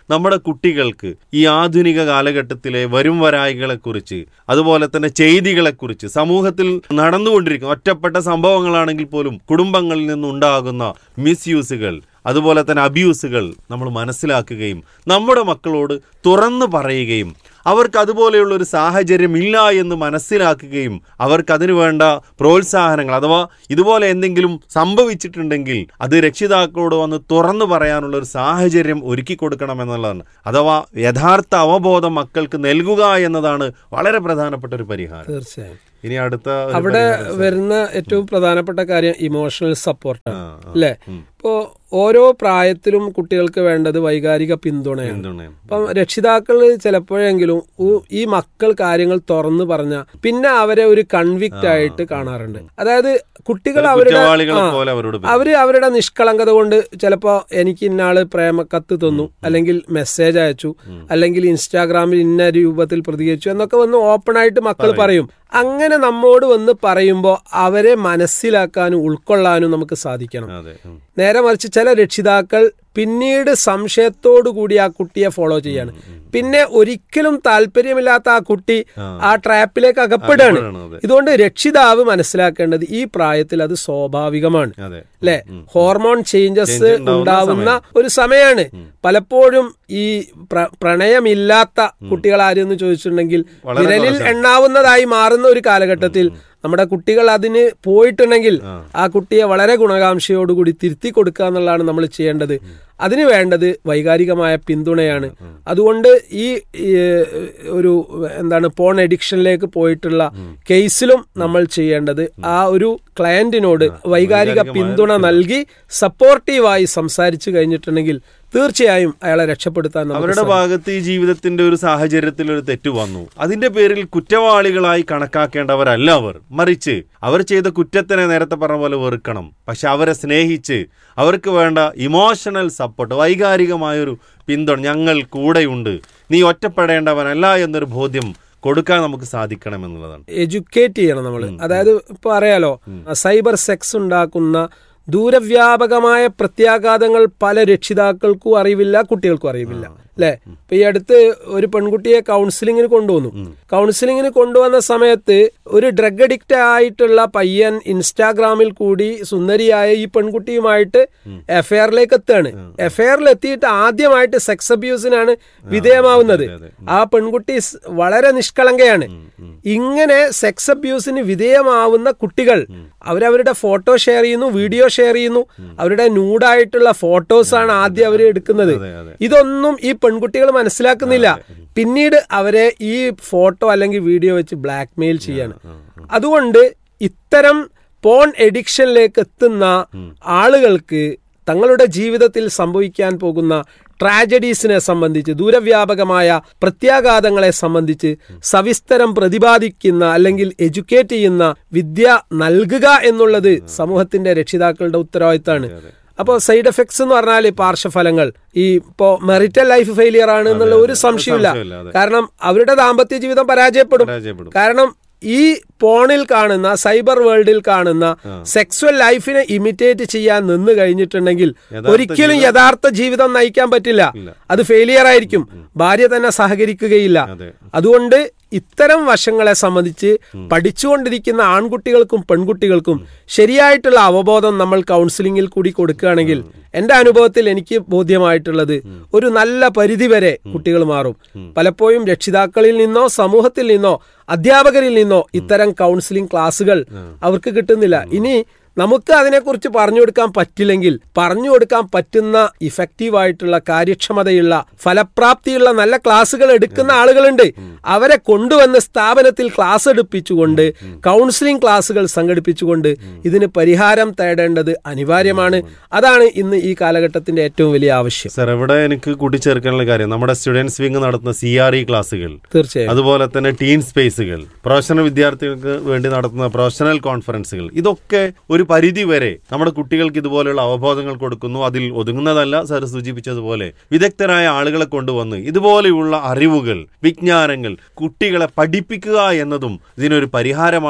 നമ്മുടെ കുട്ടികൾക്ക് ഈ ആധുനിക കാലഘട്ടത്തിലെ വരും വരായികളെക്കുറിച്ച് അതുപോലെ തന്നെ ചെയ്തികളെക്കുറിച്ച് സമൂഹത്തിൽ നടന്നുകൊണ്ടിരിക്കുന്ന ഒറ്റപ്പെട്ട സംഭവങ്ങളാണെങ്കിൽ പോലും കുടുംബങ്ങളിൽ നിന്നുണ്ടാകുന്ന മിസ്യൂസുകൾ അതുപോലെ തന്നെ അബ്യൂസുകൾ നമ്മൾ മനസ്സിലാക്കുകയും നമ്മുടെ മക്കളോട് തുറന്നു പറയുകയും അവർക്ക് അതുപോലെയുള്ള ഒരു സാഹചര്യം ഇല്ല എന്ന് മനസ്സിലാക്കുകയും അവർക്ക് അതിനു വേണ്ട പ്രോത്സാഹനങ്ങൾ അഥവാ ഇതുപോലെ എന്തെങ്കിലും സംഭവിച്ചിട്ടുണ്ടെങ്കിൽ അത് രക്ഷിതാക്കളോട് വന്ന് തുറന്നു പറയാനുള്ള ഒരു സാഹചര്യം ഒരുക്കി കൊടുക്കണം എന്നുള്ളതാണ് അഥവാ യഥാർത്ഥ അവബോധം മക്കൾക്ക് നൽകുക എന്നതാണ് വളരെ പ്രധാനപ്പെട്ട ഒരു പരിഹാരം തീർച്ചയായും ഇനി അടുത്ത ഒരു അവിടെ പരിഹാരം, വരുന്ന ഏറ്റവും പ്രധാനപ്പെട്ട കാര്യം ഇമോഷണൽ സപ്പോർട്ടാണ് ആ, ആ, അല്ലേ ഉം. ഇപ്പോ ഓരോ പ്രായത്തിലും കുട്ടികൾക്ക് വേണ്ടത് വൈകാരിക പിന്തുണയാണ് പിന്തുണയാണ്. അപ്പം രക്ഷിതാക്കൾ ചിലപ്പോഴെങ്കിലും ഉ- ഈ മക്കൾ കാര്യങ്ങൾ തുറന്നു പറഞ്ഞ പിന്നെ അവരെ ഒരു കൺവിക്റ്റ് ആയിട്ട് കാണാറുണ്ട് അതായത് കുട്ടികൾ അവരുടെ കുറ്റവാളികളെ ആ, പോലെ അവരോട് പെരുമാറും. അവര് അവരുടെ നിഷ്കളങ്കത കൊണ്ട് ചിലപ്പോ എനിക്ക് ഇന്നാള് പ്രേമക്കത്ത് തന്നു അല്ലെങ്കിൽ മെസ്സേജ് അയച്ചു അല്ലെങ്കിൽ ഇൻസ്റ്റാഗ്രാമിൽ ഇന്ന രൂപത്തിൽ പ്രതികരിച്ചു എന്നൊക്കെ വന്ന് ഓപ്പൺ ആയിട്ട് മക്കൾ പറയും അങ്ങനെ നമ്മോട് വന്ന് പറയുമ്പോൾ അവരെ മനസ്സിലാക്കാനും ഉൾക്കൊള്ളാനും നമുക്ക് സാധിക്കണം അതെ ഉം. നേരെ മറിച്ച് ചില രക്ഷിതാക്കൾ പിന്നീട് സംശയത്തോടു കൂടി ആ കുട്ടിയെ ഫോളോ ചെയ്യാണ് പിന്നെ ഒരിക്കലും താല്പര്യമില്ലാത്ത ആ കുട്ടി ആ ട്രാപ്പിലേക്ക് അകപ്പെടുകയാണ് അകപ്പെടുകയാണ്, അതെ. ഇതുകൊണ്ട് രക്ഷിതാവ് മനസ്സിലാക്കേണ്ടത് ഈ പ്രായത്തിൽ അത് സ്വാഭാവികമാണ് അതെ അല്ലെ ഹോർമോൺ ചേഞ്ചസ് Change ഉണ്ടാവുന്ന ഉണ്ടാവുന്ന ഒരു സമയമാണ് പലപ്പോഴും ഈ പ്ര- പ്രണയമില്ലാത്ത കുട്ടികൾ ആരെന്ന് ചോദിച്ചിട്ടുണ്ടെങ്കിൽ വളരെ വിരലിൽ കുറച്ചാണ്. എണ്ണാവുന്നതായി മാറുന്ന ഒരു കാലഘട്ടത്തിൽ നമ്മുടെ കുട്ടികൾ അതിന് പോയിട്ടുണ്ടെങ്കിൽ ആ കുട്ടിയെ വളരെ ഗുണകാംക്ഷയോടുകൂടി തിരുത്തി കൊടുക്കുക എന്നുള്ളതാണ് നമ്മൾ ചെയ്യേണ്ടത് അതിന് വേണ്ടത് വൈകാരികമായ പിന്തുണയാണ് അതുകൊണ്ട് ഈ ഈ, ഒരു എന്താണ് പോൺ എഡിക്ഷനിലേക്ക് പോയിട്ടുള്ള കേസിലും നമ്മൾ ചെയ്യേണ്ടത് ആ ഒരു ക്ലയന്റിനോട് വൈകാരിക പിന്തുണ നൽകി സപ്പോർട്ടീവായി സംസാരിച്ചു കഴിഞ്ഞിട്ടുണ്ടെങ്കിൽ തീർച്ചയായും അയാളെ രക്ഷപ്പെടുത്താൻ നമുക്ക് അവരുടെ ഭാഗത്ത് ഈ ജീവിതത്തിന്റെ ഒരു സാഹചര്യത്തിൽ ഒരു തെറ്റ് വന്നു അതിന്റെ പേരിൽ കുറ്റവാളികളായി കണക്കാക്കേണ്ടവരല്ല അവർ മറിച്ച് അവർ ചെയ്ത കുറ്റത്തിനെ നേരത്തെ പറഞ്ഞ പോലെ വെറുക്കണം പക്ഷെ അവരെ സ്നേഹിച്ച് അവർക്ക് വേണ്ട ഇമോഷണൽ സപ്പോർട്ട് വൈകാരികമായൊരു പിന്തുണ ഞങ്ങൾ കൂടെയുണ്ട് നീ ഒറ്റപ്പെടേണ്ടവനല്ല എന്നൊരു ബോധ്യം കൊടുക്കാൻ നമുക്ക് സാധിക്കണം എന്നുള്ളതാണ് എഡ്യൂക്കേറ്റ് ചെയ്യണം നമ്മൾ അതായത് ഇപ്പൊ അറിയാലോ സൈബർ സെക്സ് ഉണ്ടാക്കുന്ന ദൂരവ്യാപകമായ പ്രത്യാഘാതങ്ങൾ പല രക്ഷിതാക്കൾക്കും അറിവില്ല കുട്ടികൾക്കും അറിവില്ല അല്ലെ ഇപ്പൊ ഈ അടുത്ത് ഒരു പെൺകുട്ടിയെ കൗൺസിലിങ്ങിന് കൊണ്ടുവന്നു കൗൺസിലിങ്ങിന് കൊണ്ടുവന്ന സമയത്ത് ഒരു ഡ്രഗ് അഡിക്റ്റ് ആയിട്ടുള്ള പയ്യൻ ഇൻസ്റ്റാഗ്രാമിൽ കൂടി സുന്ദരിയായ ഈ പെൺകുട്ടിയുമായിട്ട് എഫ്ഐആറിലേക്ക് എത്തുകയാണ് എഫ്ഐആറിൽ എത്തിയിട്ട് ആദ്യമായിട്ട് സെക്സ് അബ്യൂസിനാണ് വിധേയമാവുന്നത് ആ പെൺകുട്ടി സ് വളരെ നിഷ്കളങ്കയാണ് ഇങ്ങനെ സെക്സ് അബ്യൂസിന് വിധേയമാവുന്ന കുട്ടികൾ അവരവരുടെ ഫോട്ടോ ഷെയർ ചെയ്യുന്നു വീഡിയോ ഷെയർ ചെയ്യുന്നു അവരുടെ ന്യൂഡായിട്ടുള്ള ഫോട്ടോസ് ആണ് ആദ്യം അവർ എടുക്കുന്നത് അതെ, അതെ. ഇതൊന്നും ഈ പെൺകുട്ടികൾ മനസ്സിലാക്കുന്നില്ല പിന്നീട് അവരെ ഈ ഫോട്ടോ അല്ലെങ്കിൽ വീഡിയോ വെച്ച് ബ്ലാക്ക് മെയിൽ ചെയ്യാണ് അതുകൊണ്ട് ഇത്തരം പോൺ എഡിക്ഷനിലേക്ക് എത്തുന്ന ആളുകൾക്ക് തങ്ങളുടെ ജീവിതത്തിൽ സംഭവിക്കാൻ പോകുന്ന ട്രാജഡീസിനെ സംബന്ധിച്ച് ദൂരവ്യാപകമായ പ്രത്യാഘാതങ്ങളെ സംബന്ധിച്ച് സവിസ്തരം പ്രതിപാദിക്കുന്ന അല്ലെങ്കിൽ എഡ്യൂക്കേറ്റ് ചെയ്യുന്ന വിദ്യ നൽകുക എന്നുള്ളത് സമൂഹത്തിന്റെ രക്ഷിതാക്കളുടെ ഉത്തരവാദിത്തമാണ് അപ്പോൾ സൈഡ് എഫക്ട്സ് എന്ന് പറഞ്ഞാൽ പാർശ്വഫലങ്ങൾ ഈ ഇപ്പോ മെറിറ്റൽ ലൈഫ് ഫെയിലിയർ ആണ് എന്നുള്ള ഒരു സംശയമില്ല സംശയമില്ല, അതെ. കാരണം അവരുടെ ദാമ്പത്യ ജീവിതം പരാജയപ്പെടും പരാജയപ്പെടും കാരണം ഈ പോണിൽ കാണുന്ന സൈബർ വേൾഡിൽ കാണുന്ന സെക്സ്വൽ ലൈഫിനെ ഇമിറ്റേറ്റ് ചെയ്യാൻ നിന്ന് കഴിഞ്ഞിട്ടുണ്ടെങ്കിൽ യഥാർത്ഥ ഒരിക്കലും യഥാർത്ഥ ജീവിതം നയിക്കാൻ പറ്റില്ല അത് ഫെയിലിയർ ആയിരിക്കും ഭാര്യ തന്നെ സഹകരിക്കുകയില്ല അതെ അതുകൊണ്ട് ഇത്തരം വശങ്ങളെ സംബന്ധിച്ച് പഠിച്ചുകൊണ്ടിരിക്കുന്ന ആൺകുട്ടികൾക്കും പെൺകുട്ടികൾക്കും ശരിയായിട്ടുള്ള അവബോധം നമ്മൾ കൗൺസിലിംഗിൽ കൂടി കൊടുക്കുകയാണെങ്കിൽ എന്റെ അനുഭവത്തിൽ എനിക്ക് ബോധ്യമായിട്ടുള്ളത് ഒരു നല്ല പരിധിവരെ കുട്ടികൾ മാറും പലപ്പോഴും രക്ഷിതാക്കളിൽ നിന്നോ സമൂഹത്തിൽ നിന്നോ അധ്യാപകരിൽ നിന്നോ ഇത്തരം കൗൺസിലിംഗ് ക്ലാസുകൾ അവർക്ക് കിട്ടുന്നില്ല ഇനി നമുക്ക് അതിനെക്കുറിച്ച് പറഞ്ഞു കൊടുക്കാൻ പറ്റില്ലെങ്കിൽ പറഞ്ഞു കൊടുക്കാൻ പറ്റുന്ന ഇഫക്റ്റീവ് ആയിട്ടുള്ള കാര്യക്ഷമതയുള്ള ഫലപ്രാപ്തിയുള്ള നല്ല ക്ലാസ്സുകൾ എടുക്കുന്ന ആളുകളുണ്ട് അവരെ കൊണ്ടുവന്ന് സ്ഥാപനത്തിൽ ക്ലാസ് എടുപ്പിച്ചുകൊണ്ട് കൗൺസിലിംഗ് ക്ലാസ്സുകൾ സംഘടിപ്പിച്ചുകൊണ്ട് ഇതിന് പരിഹാരം തേടേണ്ടത് അനിവാര്യമാണ് അതാണ് ഇന്ന് ഈ കാലഘട്ടത്തിന്റെ ഏറ്റവും വലിയ ആവശ്യം സർ ഇവിടെ എനിക്ക് കൂട്ടിച്ചേർക്കാനുള്ള കാര്യം നമ്മുടെ സ്റ്റുഡൻസ് വിങ് നടത്തുന്ന സി ആർ ഇ ക്ലാസ്സുകൾ തീർച്ചയായും അതുപോലെ തന്നെ ടീൻ സ്പേസുകൾ പ്രൊഫഷണൽ വിദ്യാർത്ഥികൾക്ക് വേണ്ടി നടത്തുന്ന പ്രൊഫഷണൽ കോൺഫറൻസുകൾ ഇതൊക്കെ ഒരു പരിധി വരെ നമ്മുടെ കുട്ടികൾക്ക് ഇതുപോലെയുള്ള അവബോധങ്ങൾ കൊടുക്കുന്നു അതിൽ ഒതുങ്ങുന്നതല്ല സർ സൂചിപ്പിച്ചതുപോലെ വിദഗ്ധരായ ആളുകളെ കൊണ്ടുവന്ന് ഇതുപോലെയുള്ള അറിവുകൾ വിജ്ഞാനങ്ങൾ കുട്ടികളെ പഠിപ്പിക്കുക എന്നതും ഇതിനൊരു പരിഹാരമാണ്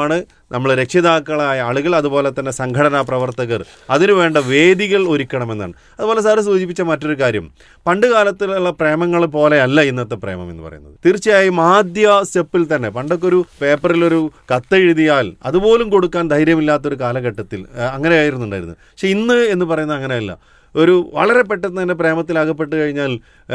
നമ്മൾ രക്ഷിതാക്കളായ ആളുകൾ അതുപോലെ തന്നെ സംഘടനാ പ്രവർത്തകർ അതിനുവേണ്ട വേദികൾ ഒരുക്കണമെന്നാണ് അതുപോലെ സാറ് സൂചിപ്പിച്ച മറ്റൊരു കാര്യം പണ്ട് കാലത്തിലുള്ള പ്രേമങ്ങൾ പോലെയല്ല ഇന്നത്തെ പ്രേമം എന്ന് പറയുന്നത് തീർച്ചയായും ആദ്യ സ്റ്റെപ്പിൽ തന്നെ പണ്ടൊക്കെ ഒരു പേപ്പറിലൊരു കത്തെഴുതിയാൽ അതുപോലും കൊടുക്കാൻ ധൈര്യമില്ലാത്തൊരു കാലഘട്ടത്തിൽ ആ, അങ്ങനെയായിരുന്നു ഉണ്ടായിരുന്നത് പക്ഷെ ഇന്ന് എന്ന് പറയുന്നത് അങ്ങനെയല്ല ഒരു വളരെ പെട്ടെന്ന് തന്നെ പ്രേമത്തിൽ അകപ്പെട്ട് കഴിഞ്ഞാൽ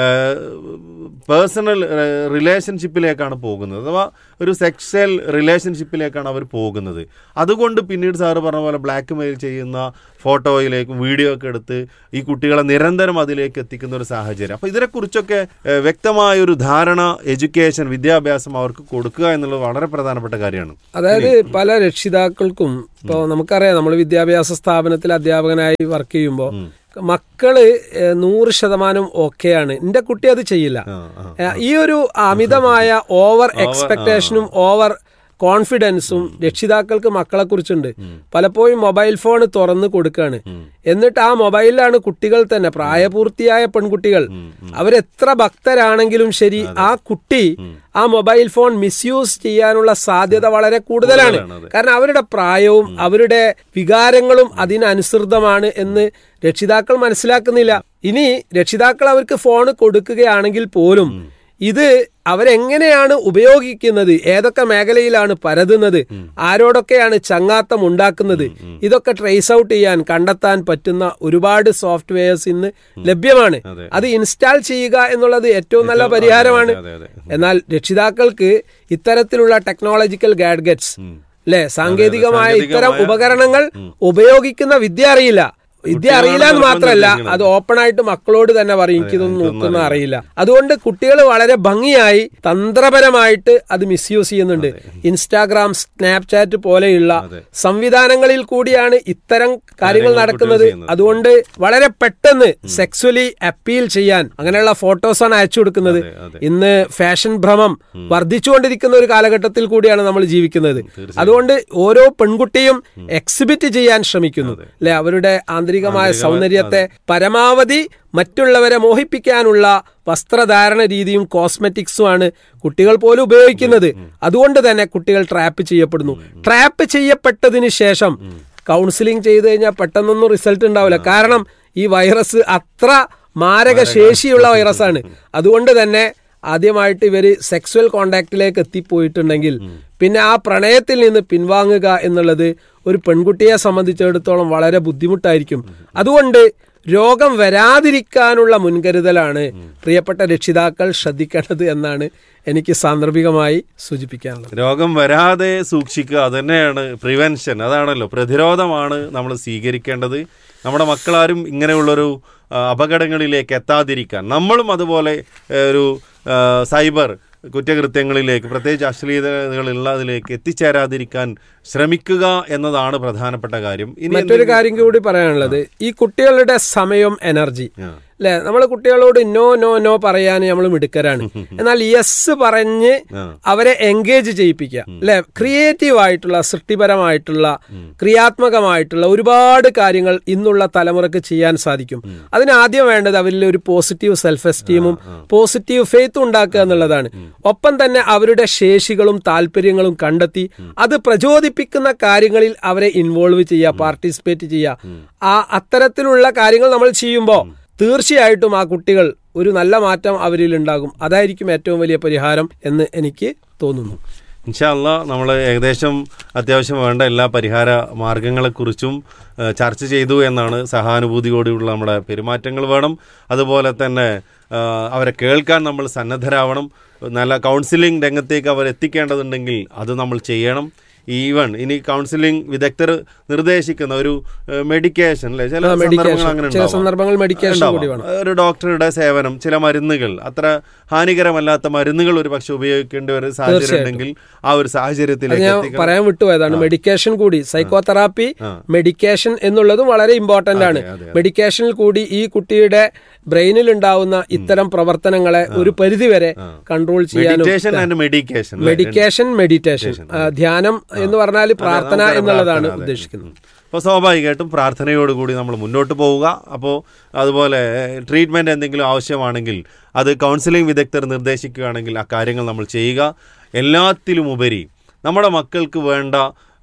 പേഴ്സണൽ റിലേഷൻഷിപ്പിലേക്കാണ് പോകുന്നത് അഥവാ ഒരു സെക്സ്വൽ റിലേഷൻഷിപ്പിലേക്കാണ് അവർ പോകുന്നത് അതുകൊണ്ട് പിന്നീട് സാറ് പറഞ്ഞ പോലെ ബ്ലാക്ക് മെയിൽ ചെയ്യുന്ന ഫോട്ടോയിലേക്കും വീഡിയോ ഒക്കെ എടുത്ത് ഈ കുട്ടികളെ നിരന്തരം അതിലേക്ക് എത്തിക്കുന്ന ഒരു സാഹചര്യം അപ്പോൾ ഇതിനെക്കുറിച്ചൊക്കെ ഏഹ്, വ്യക്തമായ ഒരു ധാരണ എഡ്യൂക്കേഷൻ വിദ്യാഭ്യാസം അവർക്ക് കൊടുക്കുക എന്നുള്ളത് വളരെ പ്രധാനപ്പെട്ട കാര്യമാണ് അതായത് പല രക്ഷിതാക്കൾക്കും ഇപ്പോൾ നമുക്കറിയാം നമ്മൾ വിദ്യാഭ്യാസ സ്ഥാപനത്തിൽ അധ്യാപകനായി വർക്ക് ചെയ്യുമ്പോൾ മക്കള് ഏഹ്, നൂറ് ശതമാനം ഓക്കെയാണ് എന്റെ കുട്ടി അത് ചെയ്യില്ല ആ, ആ. ഏഹ്, ഈ ഒരു അമിതമായ ഓവർ എക്സ്പെക്ടേഷനും ഓവർ കോൺഫിഡൻസും രക്ഷിതാക്കൾക്ക് മക്കളെ കുറിച്ചുണ്ട് പലപ്പോഴും മൊബൈൽ ഫോൺ തുറന്ന് കൊടുക്കാണ് എന്നിട്ട് ആ മൊബൈലിലാണ് കുട്ടികൾ തന്നെ പ്രായപൂർത്തിയായ പെൺകുട്ടികൾ അവരെത്ര ഭക്തരാണെങ്കിലും ശരി ആ കുട്ടി ആ മൊബൈൽ ഫോൺ മിസ്യൂസ് ചെയ്യാനുള്ള സാധ്യത വളരെ കൂടുതലാണ് കൂടുതലാണ്, അതെ. കാരണം അവരുടെ പ്രായവും അവരുടെ വികാരങ്ങളും അതിനനുസൃതമാണ് എന്ന് രക്ഷിതാക്കൾ മനസ്സിലാക്കുന്നില്ല ഇനി രക്ഷിതാക്കൾ അവർക്ക് ഫോൺ കൊടുക്കുകയാണെങ്കിൽ പോലും ഇത് അവരെങ്ങനെയാണ് ഉപയോഗിക്കുന്നത് ഏതൊക്കെ മേഖലയിലാണ് പരതുന്നത് ആരോടൊക്കെയാണ് ചങ്ങാത്തം ഉണ്ടാക്കുന്നത് ഇതൊക്കെ ട്രേസ് ഔട്ട് ചെയ്യാൻ കണ്ടെത്താൻ പറ്റുന്ന ഒരുപാട് സോഫ്റ്റ്വെയർസ് ഇന്ന് ലഭ്യമാണ് അതെ. അത് ഇൻസ്റ്റാൾ ചെയ്യുക എന്നുള്ളത് ഏറ്റവും നല്ല ഏറ്റവും- പരിഹാരമാണ് അതെ, അതെ, എന്നാൽ രക്ഷിതാക്കൾക്ക് ഇത്തരത്തിലുള്ള ടെക്നോളജിക്കൽ ഗാഡ്ഗറ്റ്സ് അല്ലെ സാങ്കേതികമായ ഇത്തരം സാങ്കേതികമായ- ഉപകരണങ്ങൾ ഉപയോഗിക്കുന്ന വിദ്യ അറിയില്ല വിദ്യ കുട്ടികളോട് അറിയില്ല എന്ന് മാത്രമല്ല നിർബന്ധം അത് ഓപ്പൺ ആയിട്ട് മക്കളോട് തന്നെ പറയും എനിക്കിതൊന്നും എനിക്കൊന്നും നോക്കുന്ന അറിയില്ല അതുകൊണ്ട് കുട്ടികൾ വളരെ ഭംഗിയായി തന്ത്രപരമായിട്ട് അത് മിസ്യൂസ് ചെയ്യുന്നുണ്ട് ഇൻസ്റ്റാഗ്രാം സ്നാപ്ചാറ്റ് പോലെയുള്ള അതെ. സംവിധാനങ്ങളിൽ കൂടിയാണ് ഇത്തരം കാര്യങ്ങൾ കാര്യങ്ങൾ നടക്കുന്നത് കുട്ടികൾ ചെയ്യുന്നത്. അതുകൊണ്ട് വളരെ പെട്ടെന്ന് സെക്സ്വലി അപ്പീൽ ചെയ്യാൻ അങ്ങനെയുള്ള ഫോട്ടോസാണ് അയച്ചു കൊടുക്കുന്നത് അതെ, അതെ. ഇന്ന് ഫാഷൻ ഭ്രമം വർദ്ധിച്ചുകൊണ്ടിരിക്കുന്ന ഒരു കാലഘട്ടത്തിൽ കൂടിയാണ് നമ്മൾ ജീവിക്കുന്നത് അതുകൊണ്ട് ഓരോ പെൺകുട്ടിയും എക്സിബിറ്റ് ചെയ്യാൻ ശ്രമിക്കുന്നു അല്ലെ അവരുടെ ആന്തരികമായ സൗന്ദര്യത്തെ പരമാവധി മറ്റുള്ളവരെ മോഹിപ്പിക്കാനുള്ള വസ്ത്രധാരണ രീതിയും കോസ്മെറ്റിക്സുമാണ് കുട്ടികൾ പോലും ഉപയോഗിക്കുന്നത് അതുകൊണ്ട് തന്നെ കുട്ടികൾ ട്രാപ്പ് ചെയ്യപ്പെടുന്നു ട്രാപ്പ് ചെയ്യപ്പെട്ടതിന് ശേഷം കൗൺസിലിംഗ് ചെയ്തു കഴിഞ്ഞാൽ പെട്ടെന്നൊന്നും റിസൾട്ട് ഉണ്ടാവില്ല കാരണം ഈ വൈറസ് അത്ര മാരക ശേഷിയുള്ള വൈറസാണ് അതുകൊണ്ട് തന്നെ ആദ്യമായിട്ട് ഇവർ സെക്സ്വൽ കോണ്ടാക്റ്റിലേക്ക് എത്തിപ്പോയിട്ടുണ്ടെങ്കിൽ പിന്നെ ആ പ്രണയത്തിൽ നിന്ന് പിൻവാങ്ങുക എന്നുള്ളത് ഒരു പെൺകുട്ടിയെ സംബന്ധിച്ചിടത്തോളം വളരെ ബുദ്ധിമുട്ടായിരിക്കും അതുകൊണ്ട് രോഗം വരാതിരിക്കാനുള്ള മുൻകരുതലാണ് പ്രിയപ്പെട്ട രക്ഷിതാക്കൾ ശ്രദ്ധിക്കേണ്ടത് എന്നാണ് എനിക്ക് സാന്ദർഭികമായി സൂചിപ്പിക്കാനുള്ളത് രോഗം വരാതെ സൂക്ഷിക്കുക അതന്നെയാണ് പ്രിവെൻഷൻ അതാണല്ലോ പ്രതിരോധമാണ് നമ്മൾ സ്വീകരിക്കേണ്ടത് നമ്മുടെ മക്കളാരും ഇങ്ങനെയുള്ളൊരു ആ, അപകടങ്ങളിലേക്ക് എത്താതിരിക്കാൻ നമ്മളും അതുപോലെ ഏ, ഒരു ആ, സൈബർ കുറ്റകൃത്യങ്ങളിലേക്ക് പ്രത്യേകിച്ച് അശ്ലീലതകളുള്ളതിലേക്ക് എത്തിച്ചേരാതിരിക്കാൻ ശ്രമിക്കുക എന്നതാണ് പ്രധാനപ്പെട്ട കാര്യം ഇനി മറ്റൊരു കാര്യം കൂടി പറയാനുള്ളത് ഈ കുട്ടികളുടെ സമയം എനർജി ആ. അല്ലെ നമ്മൾ കുട്ടികളോട് നോ നോ നോ പറയാൻ നമ്മൾ മിടുക്കരാണ് എന്നാൽ യെസ് പറഞ്ഞ് ആ. അവരെ എൻഗേജ് ചെയ്യിപ്പിക്കുക അല്ലെ ക്രിയേറ്റീവ് ആയിട്ടുള്ള സൃഷ്ടിപരമായിട്ടുള്ള ക്രിയാത്മകമായിട്ടുള്ള ഒരുപാട് കാര്യങ്ങൾ ഇന്നുള്ള തലമുറക്ക് ചെയ്യാൻ സാധിക്കും അതിന് ആദ്യം വേണ്ടത് അവരിൽ ഒരു പോസിറ്റീവ് സെൽഫ് എസ്റ്റീമും പോസിറ്റീവ് ഫെയ്ത്തും ഉണ്ടാക്കുക എന്നുള്ളതാണ് ഒപ്പം തന്നെ അവരുടെ ശേഷികളും താല്പര്യങ്ങളും കണ്ടെത്തി അത് പ്രചോദിപ്പിക്കുന്ന കാര്യങ്ങളിൽ അവരെ ഇൻവോൾവ് ചെയ്യുക പാർട്ടിസിപ്പേറ്റ് ചെയ്യുക ആ അത്തരത്തിലുള്ള കാര്യങ്ങൾ നമ്മൾ ചെയ്യുമ്പോൾ തീർച്ചയായിട്ടും ആ കുട്ടികൾ ഒരു നല്ല മാറ്റം അവരിൽ ഉണ്ടാകും അതായിരിക്കും ഏറ്റവും വലിയ പരിഹാരം എന്ന് എനിക്ക് തോന്നുന്നു ഇൻഷാല്ല നമ്മൾ ഏകദേശം അത്യാവശ്യം വേണ്ട എല്ലാ പരിഹാര മാർഗങ്ങളെക്കുറിച്ചും ഏഹ്, ചർച്ച ചെയ്തു എന്നാണ് സഹാനുഭൂതിയോടെയുള്ള നമ്മുടെ പെരുമാറ്റങ്ങൾ വേണം അതുപോലെ തന്നെ ഏഹ്, അവരെ കേൾക്കാൻ നമ്മൾ സന്നദ്ധരാവണം നല്ല കൗൺസിലിംഗ് രംഗത്തേക്ക് അവർ എത്തിക്കേണ്ടതുണ്ടെങ്കിൽ അത് നമ്മൾ ചെയ്യണം ഈവൺ ഇനി കൗൺസിലിംഗ് വിദഗ്ധർ നിർദ്ദേശിക്കുന്ന ഒരു മെഡിക്കേഷൻ അല്ലെ ചില ആ, medication. സന്ദർഭങ്ങൾ അങ്ങനെ ചില ഉണ്ടാവാം. സന്ദർഭങ്ങളിൽ medication ഉണ്ടാവാം. കൂടി വേണം. ഒരു ഡോക്ടറുടെ സേവനം ചില മരുന്നുകൾ അത്ര ഹാനികരമല്ലാത്ത മരുന്നുകൾ ഒരു പക്ഷെ ഉപയോഗിക്കേണ്ട ഒരു സാഹചര്യം ഉണ്ടെങ്കിൽ ആ ഒരു അത് സാഹചര്യത്തിലേക്ക് ഞാൻ എത്തിക്കണം പറയാൻ വിട്ടുപോയതാണ് മെഡിക്കേഷൻ കൂടി സൈക്കോതെറാപ്പി ആ. മെഡിക്കേഷൻ എന്നുള്ളതും വളരെ ഇമ്പോർട്ടന്റ് ആണ് അതെ, അതെ. മെഡിക്കേഷനിൽ കൂടി ഈ കുട്ടിയുടെ ബ്രെയിനിൽ ഉണ്ടാവുന്ന ഇത്തരം പ്രവർത്തനങ്ങളെ ഒരു പരിധിവരെ കൺട്രോൾ ചെയ്യാനും meditation and medication medication meditation ധ്യാനം എന്ന് പറഞ്ഞാൽ പ്രാർത്ഥന എന്നുള്ളതാണ് ഉദ്ദേശിക്കുന്നത് അപ്പോൾ സ്വാഭാവികമായിട്ടും പ്രാർത്ഥനയോടുകൂടി നമ്മൾ മുന്നോട്ട് പോവുക അപ്പോൾ അതുപോലെ ട്രീറ്റ്മെൻറ്റ് എന്തെങ്കിലും ആവശ്യമാണെങ്കിൽ അത് കൗൺസിലിംഗ് വിദഗ്ധർ നിർദ്ദേശിക്കുകയാണെങ്കിൽ ആ കാര്യങ്ങൾ നമ്മൾ ചെയ്യുക എല്ലാത്തിലും ഉപരി നമ്മുടെ മക്കൾക്ക് വേണ്ട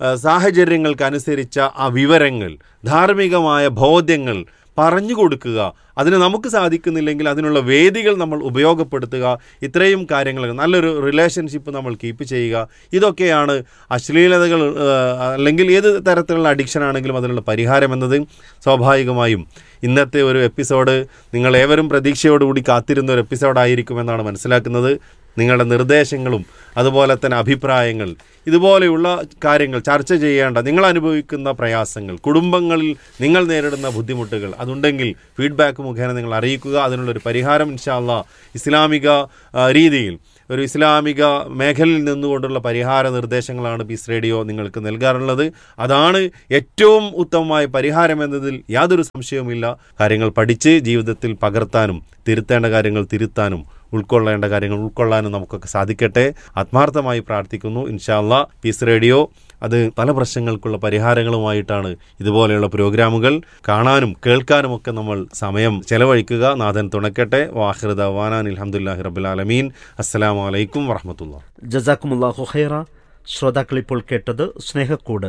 ആ, സാഹചര്യങ്ങൾക്കനുസരിച്ച ആ വിവരങ്ങൾ ധാർമ്മികമായ ബോധ്യങ്ങൾ പറഞ്ഞു കൊടുക്കുക അതിന് നമുക്ക് സാധിക്കുന്നില്ലെങ്കിൽ അതിനുള്ള വേദികൾ നമ്മൾ ഉപയോഗപ്പെടുത്തുക ഇത്രയും കാര്യങ്ങൾ നല്ലൊരു റിലേഷൻഷിപ്പ് നമ്മൾ കീപ്പ് ചെയ്യുക ഇതൊക്കെയാണ് അശ്ലീലതകൾ ആ, അല്ലെങ്കിൽ ഏത് തരത്തിലുള്ള അഡിക്ഷൻ ആണെങ്കിലും അതിനുള്ള പരിഹാരം എന്നത് സ്വാഭാവികമായും ഇന്നത്തെ ഒരു എപ്പിസോഡ് നിങ്ങൾ ഏവരും പ്രതീക്ഷയോടുകൂടി കാത്തിരുന്ന ഒരു എപ്പിസോഡായിരിക്കുമെന്നാണ് മനസ്സിലാക്കുന്നത് നിങ്ങളുടെ നിർദ്ദേശങ്ങളും അതുപോലെ തന്നെ അഭിപ്രായങ്ങൾ ഇതുപോലെയുള്ള കാര്യങ്ങൾ ചർച്ച ചെയ്യേണ്ട നിങ്ങൾ അനുഭവിക്കുന്ന പ്രയാസങ്ങൾ കുടുംബങ്ങളിൽ നിങ്ങൾ നേരിടുന്ന ബുദ്ധിമുട്ടുകൾ അതുണ്ടെങ്കിൽ ഫീഡ്ബാക്ക് മുഖേന നിങ്ങൾ അറിയിക്കുക അതിനുള്ളൊരു പരിഹാരം ഇൻഷാല്ല ഇസ്ലാമിക ആ, രീതിയിൽ ഒരു ഇസ്ലാമിക മേഖലയിൽ നിന്നുകൊണ്ടുള്ള പരിഹാര നിർദ്ദേശങ്ങളാണ് പീസ് റേഡിയോ നിങ്ങൾക്ക് നൽകാറുള്ളത് അതാണ് ഏറ്റവും ഉത്തമമായ പരിഹാരം എന്നതിൽ യാതൊരു സംശയവുമില്ല കാര്യങ്ങൾ പഠിച്ച് ജീവിതത്തിൽ പകർത്താനും തിരുത്തേണ്ട കാര്യങ്ങൾ തിരുത്താനും ഉൾക്കൊള്ളേണ്ട കാര്യങ്ങൾ ഉൾക്കൊള്ളാനും നമുക്കൊക്കെ സാധിക്കട്ടെ ആത്മാർത്ഥമായി പ്രാർത്ഥിക്കുന്നു ഇൻഷാല്ല പീസ് റേഡിയോ അത് പല പ്രശ്നങ്ങൾക്കുള്ള പരിഹാരങ്ങളുമായിട്ടാണ് ഇതുപോലെയുള്ള പ്രോഗ്രാമുകൾ കാണാനും കേൾക്കാനും ഒക്കെ നമ്മൾ സമയം ചെലവഴിക്കുക നാഥൻ തുണക്കട്ടെ വാഹിറുദ വാനാൻ അലഹമുല്ലാഹി റബുലാലമീൻ അസ്സലാമു അലൈക്കും വറഹമത്തുള്ള ജസാക്കുമുല്ലാഹു ഖൈറ ശ്രോതാക്കൾ ഇപ്പോൾ കേട്ടത് സ്നേഹക്കൂട്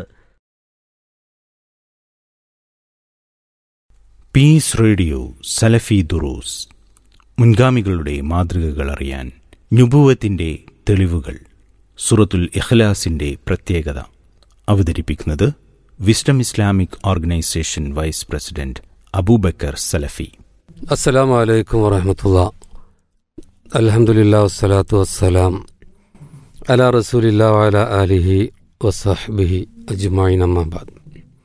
പീസ് റേഡിയോ സലഫി ദുറൂസ് മുൻഗാമികളുടെ മാതൃകകൾ അറിയാൻ നുബുവത്തിന്റെ തെളിവുകൾ സുറത്തുൽ ഇഖ്ലാസിന്റെ പ്രത്യേകത അവതരിപ്പിക്കുന്നത് wisdom Islamic organisation vice president Aboobacker Salafi അസ്സലാമു അലൈക്കും വറഹമത്തുള്ള അൽഹംദുലില്ലാ വസ്സലാത്തു വസ്സലാം അല റസൂലില്ലാ വഅല ആലിഹി വസഹ്ബിഹി അജ്മഈൻ അമ്മാബാദ്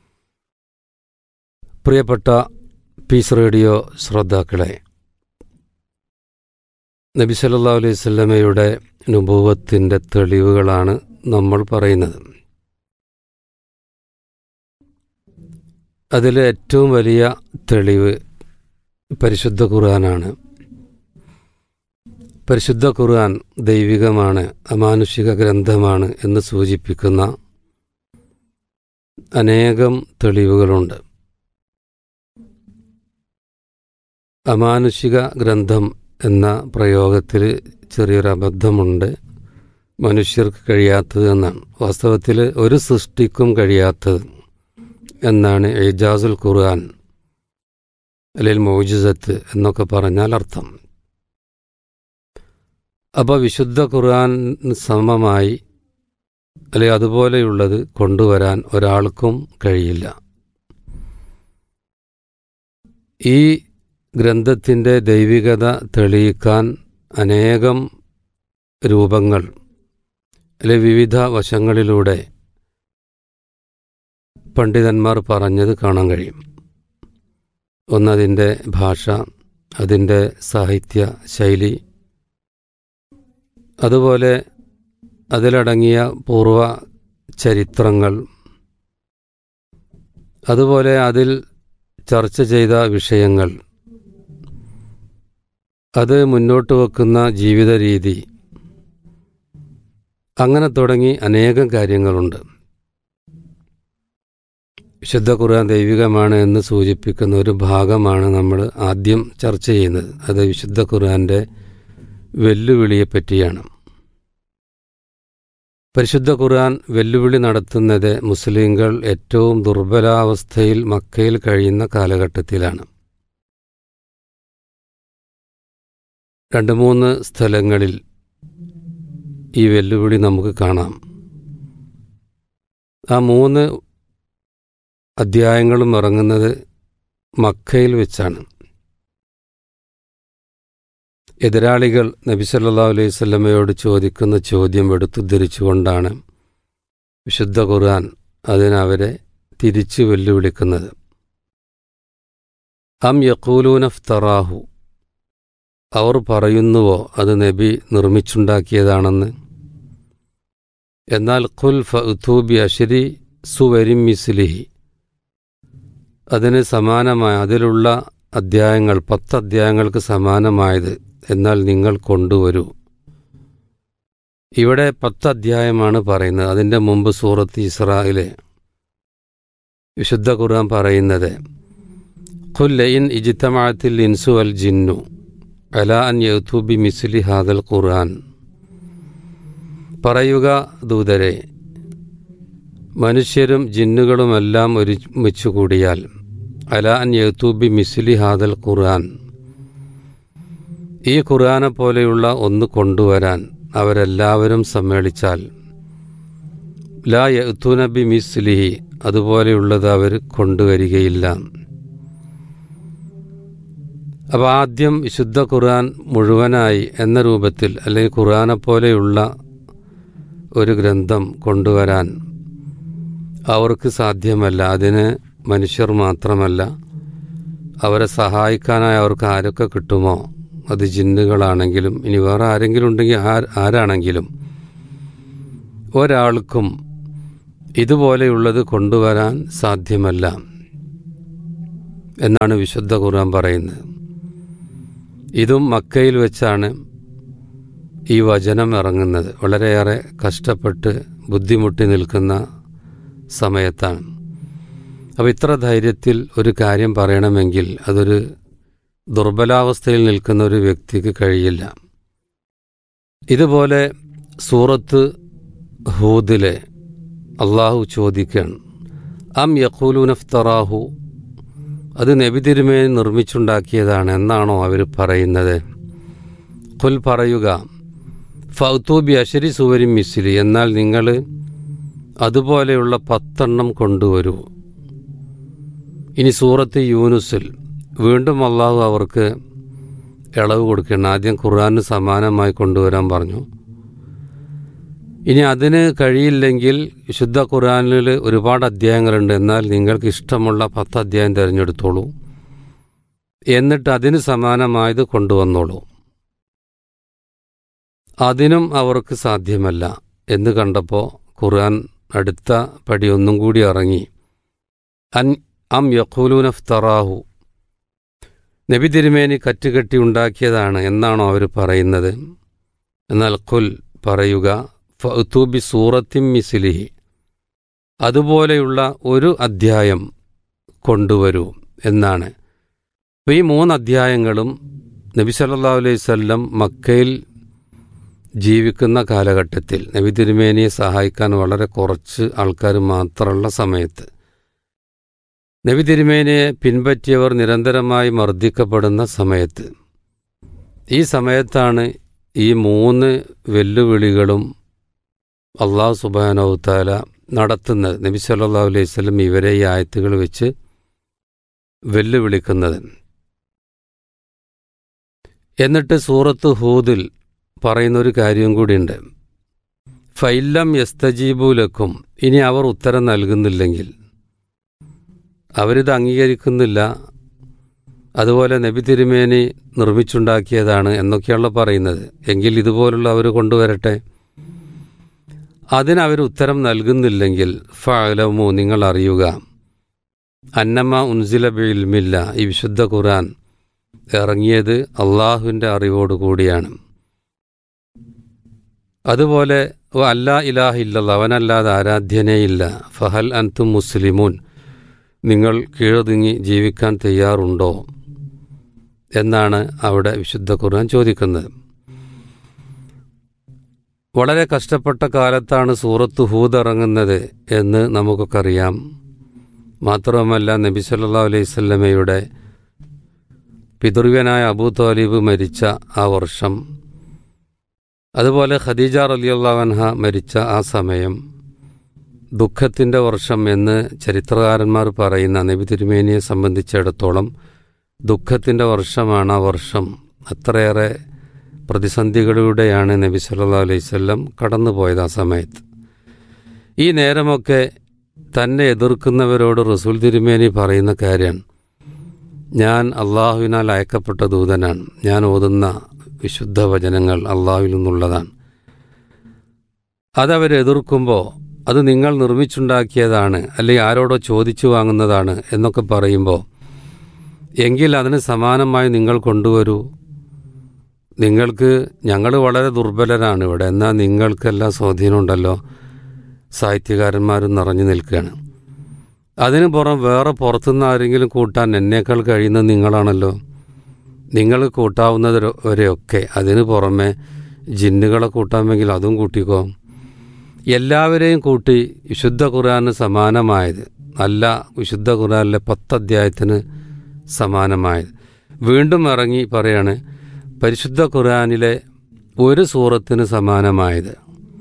പ്രിയപ്പെട്ട പീസ് റേഡിയോ ശ്രോതാക്കളെ നബി സല്ലല്ലാഹു അലൈഹി വസല്ലമയുടെ നുബൂവത്തിൻ്റെ തെളിവുകളാണ് നമ്മൾ പറയുന്നത് അതിൽ ഏറ്റവും വലിയ തെളിവ് പരിശുദ്ധ ഖുർആനാണ് പരിശുദ്ധ ഖുർആൻ ദൈവികമാണ് അമാനുഷിക ഗ്രന്ഥമാണ് എന്ന് സൂചിപ്പിക്കുന്ന അനേകം തെളിവുകളുണ്ട് അമാനുഷിക ഗ്രന്ഥം എന്ന പ്രയോഗത്തിൽ ചെറിയൊരു അബദ്ധമുണ്ട് മനുഷ്യർക്ക് കഴിയാത്തത് എന്നാണ് വാസ്തവത്തിൽ ഒരു സൃഷ്ടിക്കും കഴിയാത്തത് എന്നാണ് ഏജാസുൽ ഖുർആൻ അല്ലെങ്കിൽ മൗജിസത്ത് എന്നൊക്കെ പറഞ്ഞാൽ അർത്ഥം അപ്പോൾ വിശുദ്ധ ഖുർആൻ സമമായി അല്ലെങ്കിൽ അതുപോലെയുള്ളത് കൊണ്ടുവരാൻ ഒരാൾക്കും കഴിയില്ല ഈ ഗ്രന്ഥത്തിൻ്റെ ദൈവികത തെളിയിക്കാൻ അനേകം രൂപങ്ങൾ അല്ലെ വിവിധ വശങ്ങളിലൂടെ പണ്ഡിതന്മാർ പറഞ്ഞത് കാണാൻ കഴിയും ഒന്നതിൻ്റെ ഭാഷ അതിൻ്റെ സാഹിത്യ ശൈലി അതുപോലെ അതിലടങ്ങിയ പൂർവ ചരിത്രങ്ങൾ അതുപോലെ അതിൽ ചർച്ച ചെയ്ത വിഷയങ്ങൾ അത് മുന്നോട്ട് വെക്കുന്ന ജീവിത രീതി അങ്ങനെ തുടങ്ങി അനേകം കാര്യങ്ങളുണ്ട് വിശുദ്ധ ഖുർആൻ ദൈവികമാണ് എന്ന് സൂചിപ്പിക്കുന്ന ഒരു ഭാഗമാണ് നമ്മൾ ആദ്യം ചർച്ച ചെയ്യുന്നത് അത് വിശുദ്ധ ഖുർആന്റെ വെല്ലുവിളിയെ പറ്റിയാണ് പരിശുദ്ധ ഖുർആൻ വെല്ലുവിളി നടത്തുന്നത് മുസ്ലിങ്ങൾ ഏറ്റവും ദുർബലാവസ്ഥയിൽ മക്കയിൽ കഴിയുന്ന കാലഘട്ടത്തിലാണ് രണ്ട് മൂന്ന് സ്ഥലങ്ങളിൽ ഈ വെല്ലുവിളി നമുക്ക് കാണാം ആ മൂന്ന് അധ്യായങ്ങളും ഇറങ്ങുന്നത് മക്കയിൽ വെച്ചാണ് എതിരാളികൾ നബി സല്ലല്ലാഹു അലൈഹി സ്വല്ലമയോട് ചോദിക്കുന്ന ചോദ്യം എടുത്തുദ്ധരിച്ചുകൊണ്ടാണ് വിശുദ്ധ ഖുർആൻ അതിനവരെ തിരിച്ചു വെല്ലുവിളിക്കുന്നത് അം യക്കൂലൂനഫ്തറാഹു അവർ പറയുന്നുവോ അത് നബി നിർമ്മിച്ചുണ്ടാക്കിയതാണെന്ന് എന്നാൽ ഖുൽ ഫൂബി അഷരി സുവരിം മിസ്ലിഹി അതിന് സമാനമായ അതിലുള്ള അധ്യായങ്ങൾ പത്ത് അധ്യായങ്ങൾക്ക് സമാനമായത് എന്നാൽ നിങ്ങൾ കൊണ്ടുവരൂ ഇവിടെ പത്ത് അധ്യായമാണ് പറയുന്നത് അതിൻ്റെ മുമ്പ് സൂറത്ത് ഇസ്രായിലെ വിശുദ്ധ ഖുർആൻ പറയുന്നത് ഖുല്ലയിൻ ഇജിത്തമാത്തിൽ ഇൻസു അൽ ജിന്നു അല അൻ യൗത്തൂബി മിസ്ലി ഹാദൽ ഖുർആൻ പറയുക ദൂതരെ മനുഷ്യരും ജിന്നുകളുമെല്ലാം ഒരുമിച്ച് കൂടിയാൽ അല അൻ യത്തൂബി മിസ്ലി ഹാദൽ ഖുർആൻ ഈ ഖുർആനെ പോലെയുള്ള ഒന്ന് കൊണ്ടുവരാൻ അവരെല്ലാവരും സമ്മേളിച്ചാൽ ലാ യത്തൂനബി മിസ്ലിഹി അതുപോലെയുള്ളത് അവർ കൊണ്ടുവരികയില്ല അപ്പോൾ ആദ്യം വിശുദ്ധ ഖുർആൻ മുഴുവനായി എന്ന രൂപത്തിൽ അല്ലെങ്കിൽ ഖുർആനെ പോലെയുള്ള ഒരു ഗ്രന്ഥം കൊണ്ടുവരാൻ അവർക്ക് സാധ്യമല്ല അതിന് മനുഷ്യർ മാത്രമല്ല അവരെ സഹായിക്കാനായി അവർക്ക് ആരൊക്കെ കിട്ടുമോ അത് ജിന്നുകളാണെങ്കിലും ഇനി വേറെ ആരെങ്കിലും ഉണ്ടെങ്കിൽ ആ- ആരാണെങ്കിലും ഒരാൾക്കും ഇതുപോലെയുള്ളത് കൊണ്ടുവരാൻ സാധ്യമല്ല എന്നാണ് വിശുദ്ധ ഖുർആൻ പറയുന്നത് ഇതും മക്കയിൽ വെച്ചാണ് ഈ വചനം ഇറങ്ങുന്നത് വളരെയേറെ കഷ്ടപ്പെട്ട് ബുദ്ധിമുട്ടി നിൽക്കുന്ന സമയത്താണ് അപ്പോൾ ഇത്ര ധൈര്യത്തിൽ ഒരു കാര്യം പറയണമെങ്കിൽ അതൊരു ദുർബലാവസ്ഥയിൽ നിൽക്കുന്ന ഒരു വ്യക്തിക്ക് കഴിയില്ല ഇതുപോലെ സൂറത്ത് ഹൂദിലെ അള്ളാഹു ചോദിക്കുകയാണ് അം യഖൂലുനഫ്തറാഹു അത് നബി തിരുമേനി നിർമ്മിച്ചുണ്ടാക്കിയതാണ് എന്നാണോ അവർ പറയുന്നത് കുൽ പറയുക ഫൗത്തൂബി അശരി സുവരി മിസ്ലി എന്നാൽ നിങ്ങൾ അതുപോലെയുള്ള പത്തെണ്ണം കൊണ്ടുവരൂ ഇനി സൂറത്ത് യൂനുസിൽ വീണ്ടും അള്ളാഹു അവർക്ക് ഇളവ് കൊടുക്കണം ആദ്യം ഖുർആന് സമാനമായി കൊണ്ടുവരാൻ പറഞ്ഞു ഇനി അതിന് കഴിയില്ലെങ്കിൽ വിശുദ്ധ ഖുർആനിൽ ഒരുപാട് അധ്യായങ്ങളുണ്ട് എന്നാൽ നിങ്ങൾക്ക് ഇഷ്ടമുള്ള പത്ത് അധ്യായം തിരഞ്ഞെടുത്തോളൂ എന്നിട്ട് അതിന് സമാനമായത് കൊണ്ടുവന്നോളൂ അതിനും അവർക്ക് സാധ്യമല്ല എന്ന് കണ്ടപ്പോൾ ഖുർആൻ അടുത്ത പടി ഒന്നും കൂടി ഇറങ്ങി അൻ അം യഖൂലൂനഫ്തറാഹു നബി തിരുമേനി കറ്റുകെട്ടി ഉണ്ടാക്കിയതാണ് എന്നാണോ അവർ പറയുന്നത് എന്നാൽ കുൽ പറയുക ഫഅ്തൂബി സൂറത്തിൻ മിസിലിഹി അതുപോലെയുള്ള ഒരു അധ്യായം കൊണ്ടുവരൂ എന്നാണ് അപ്പോൾ ഈ മൂന്ന് അധ്യായങ്ങളും നബി സല്ലല്ലാഹു അലൈഹി വസല്ലം മക്കയിൽ ജീവിക്കുന്ന കാലഘട്ടത്തിൽ നബി തിരുമേനിയെ സഹായിക്കാൻ വളരെ കുറച്ച് ആൾക്കാർ മാത്രമുള്ള സമയത്ത് നബി തിരുമേനിയെ പിൻപറ്റിയവർ നിരന്തരമായി മർദ്ദിക്കപ്പെടുന്ന സമയത്ത് ഈ സമയത്താണ് ഈ മൂന്ന് വെല്ലുവിളികളും അള്ളാഹു സുബാനവുത്താല നടത്തുന്നത് നബി സല്ലല്ലാഹു അലൈഹി വസല്ലം ഇവരെ ഈ ആയത്തുകൾ വെച്ച് വെല്ലുവിളിക്കുന്നത് എന്നിട്ട് സൂറത്ത് ഹൂദിൽ പറയുന്ന ഒരു കാര്യം കൂടിയുണ്ട് ഫൈലം യസ്തജീബുലക്കും ഇനി അവർ ഉത്തരം നൽകുന്നില്ലെങ്കിൽ അവരിത് അംഗീകരിക്കുന്നില്ല അതുപോലെ നബി തിരുമേനി നിർമ്മിച്ചുണ്ടാക്കിയതാണ് എന്നൊക്കെയുള്ള പറയുന്നത് എങ്കിൽ ഇതുപോലുള്ള അവർ കൊണ്ടുവരട്ടെ അതിനവർ ഉത്തരം നൽകുന്നില്ലെങ്കിൽ ഫലമു നിങ്ങൾ അറിയുക അന്നമ്മ ഉൻസില ബിൽമില്ല ഈ വിശുദ്ധ ഖുർആൻ ഇറങ്ങിയത് അള്ളാഹുവിൻ്റെ അറിവോടുകൂടിയാണ് അതുപോലെ "വ അല്ലാ ഇലാഹ ഇല്ലല്ല അവനല്ലാതെ ആരാധ്യനേയില്ല ഫഹൽ അൻതും മുസ്ലിമൂൻ നിങ്ങൾ കീഴൊതുങ്ങി ജീവിക്കാൻ തയ്യാറുണ്ടോ എന്നാണ് അവിടെ വിശുദ്ധ ഖുർആൻ ചോദിക്കുന്നത് വളരെ കഷ്ടപ്പെട്ട കാലത്താണ് സൂറത്ത് ഹൂദ് ഇറങ്ങുന്നത് എന്ന് നമുക്കൊക്കെ അറിയാം മാത്രവുമല്ല നബി സല്ലല്ലാഹു അലൈഹി വസല്ലമയുടെ പിതൃവ്യനായ അബൂ താലിബ് മരിച്ച ആ വർഷം അതുപോലെ ഖദീജ റലിയല്ലാവൻഹ മരിച്ച ആ സമയം ദുഃഖത്തിൻ്റെ വർഷം എന്ന് ചരിത്രകാരന്മാർ പറയുന്ന നബി തിരുമേനിയെ സംബന്ധിച്ചിടത്തോളം ദുഃഖത്തിൻ്റെ വർഷമാണ് ആ വർഷം അത്രയേറെ പ്രതിസന്ധികളിലൂടെയാണ് നബി സല്ലല്ലാഹു അലൈഹി വസല്ലം കടന്നുപോയത് ആ സമയത്ത് ഈ നേരമൊക്കെ തന്നെ എതിർക്കുന്നവരോട് റസൂൽ തിരുമേനി പറയുന്ന കാര്യമാണ് ഞാൻ അള്ളാഹുവിനാൽ അയക്കപ്പെട്ട ദൂതനാണ് ഞാൻ ഓതുന്ന വിശുദ്ധ വചനങ്ങൾ അള്ളാഹുവിൽ നിന്നുള്ളതാണ് അതവർ എതിർക്കുമ്പോൾ അത് നിങ്ങൾ നിർമ്മിച്ചുണ്ടാക്കിയതാണ് അല്ലെങ്കിൽ ആരോടോ ചോദിച്ചു വാങ്ങുന്നതാണ് എന്നൊക്കെ പറയുമ്പോൾ എങ്കിൽ അതിന് സമാനമായി നിങ്ങൾ കൊണ്ടുവരൂ നിങ്ങൾക്ക് ഞങ്ങൾ വളരെ ദുർബലരാണ് ഇവിടെ എന്നാൽ നിങ്ങൾക്കെല്ലാം സ്വാധീനമുണ്ടല്ലോ സാഹിത്യകാരന്മാരും നിറഞ്ഞു നിൽക്കുകയാണ് അതിന് പുറം വേറെ പുറത്തുനിന്ന് ആരെങ്കിലും കൂട്ടാൻ എന്നേക്കാൾ കഴിയുന്നത് നിങ്ങളാണല്ലോ നിങ്ങൾ കൂട്ടാവുന്നവരെയൊക്കെ അതിന് പുറമെ ജിന്നുകളെ കൂട്ടാമെങ്കിൽ അതും കൂട്ടിക്കോ എല്ലാവരെയും കൂട്ടി വിശുദ്ധ ഖുർആന് സമാനമായത് അല്ല വിശുദ്ധ ഖുർആനിലെ പത്തധ്യായത്തിന് സമാനമായത് വീണ്ടും ഇറങ്ങി പറയാണ് പരിശുദ്ധ ഖുർആനിലെ ഒരു സൂറത്തിന് സമാനമായത്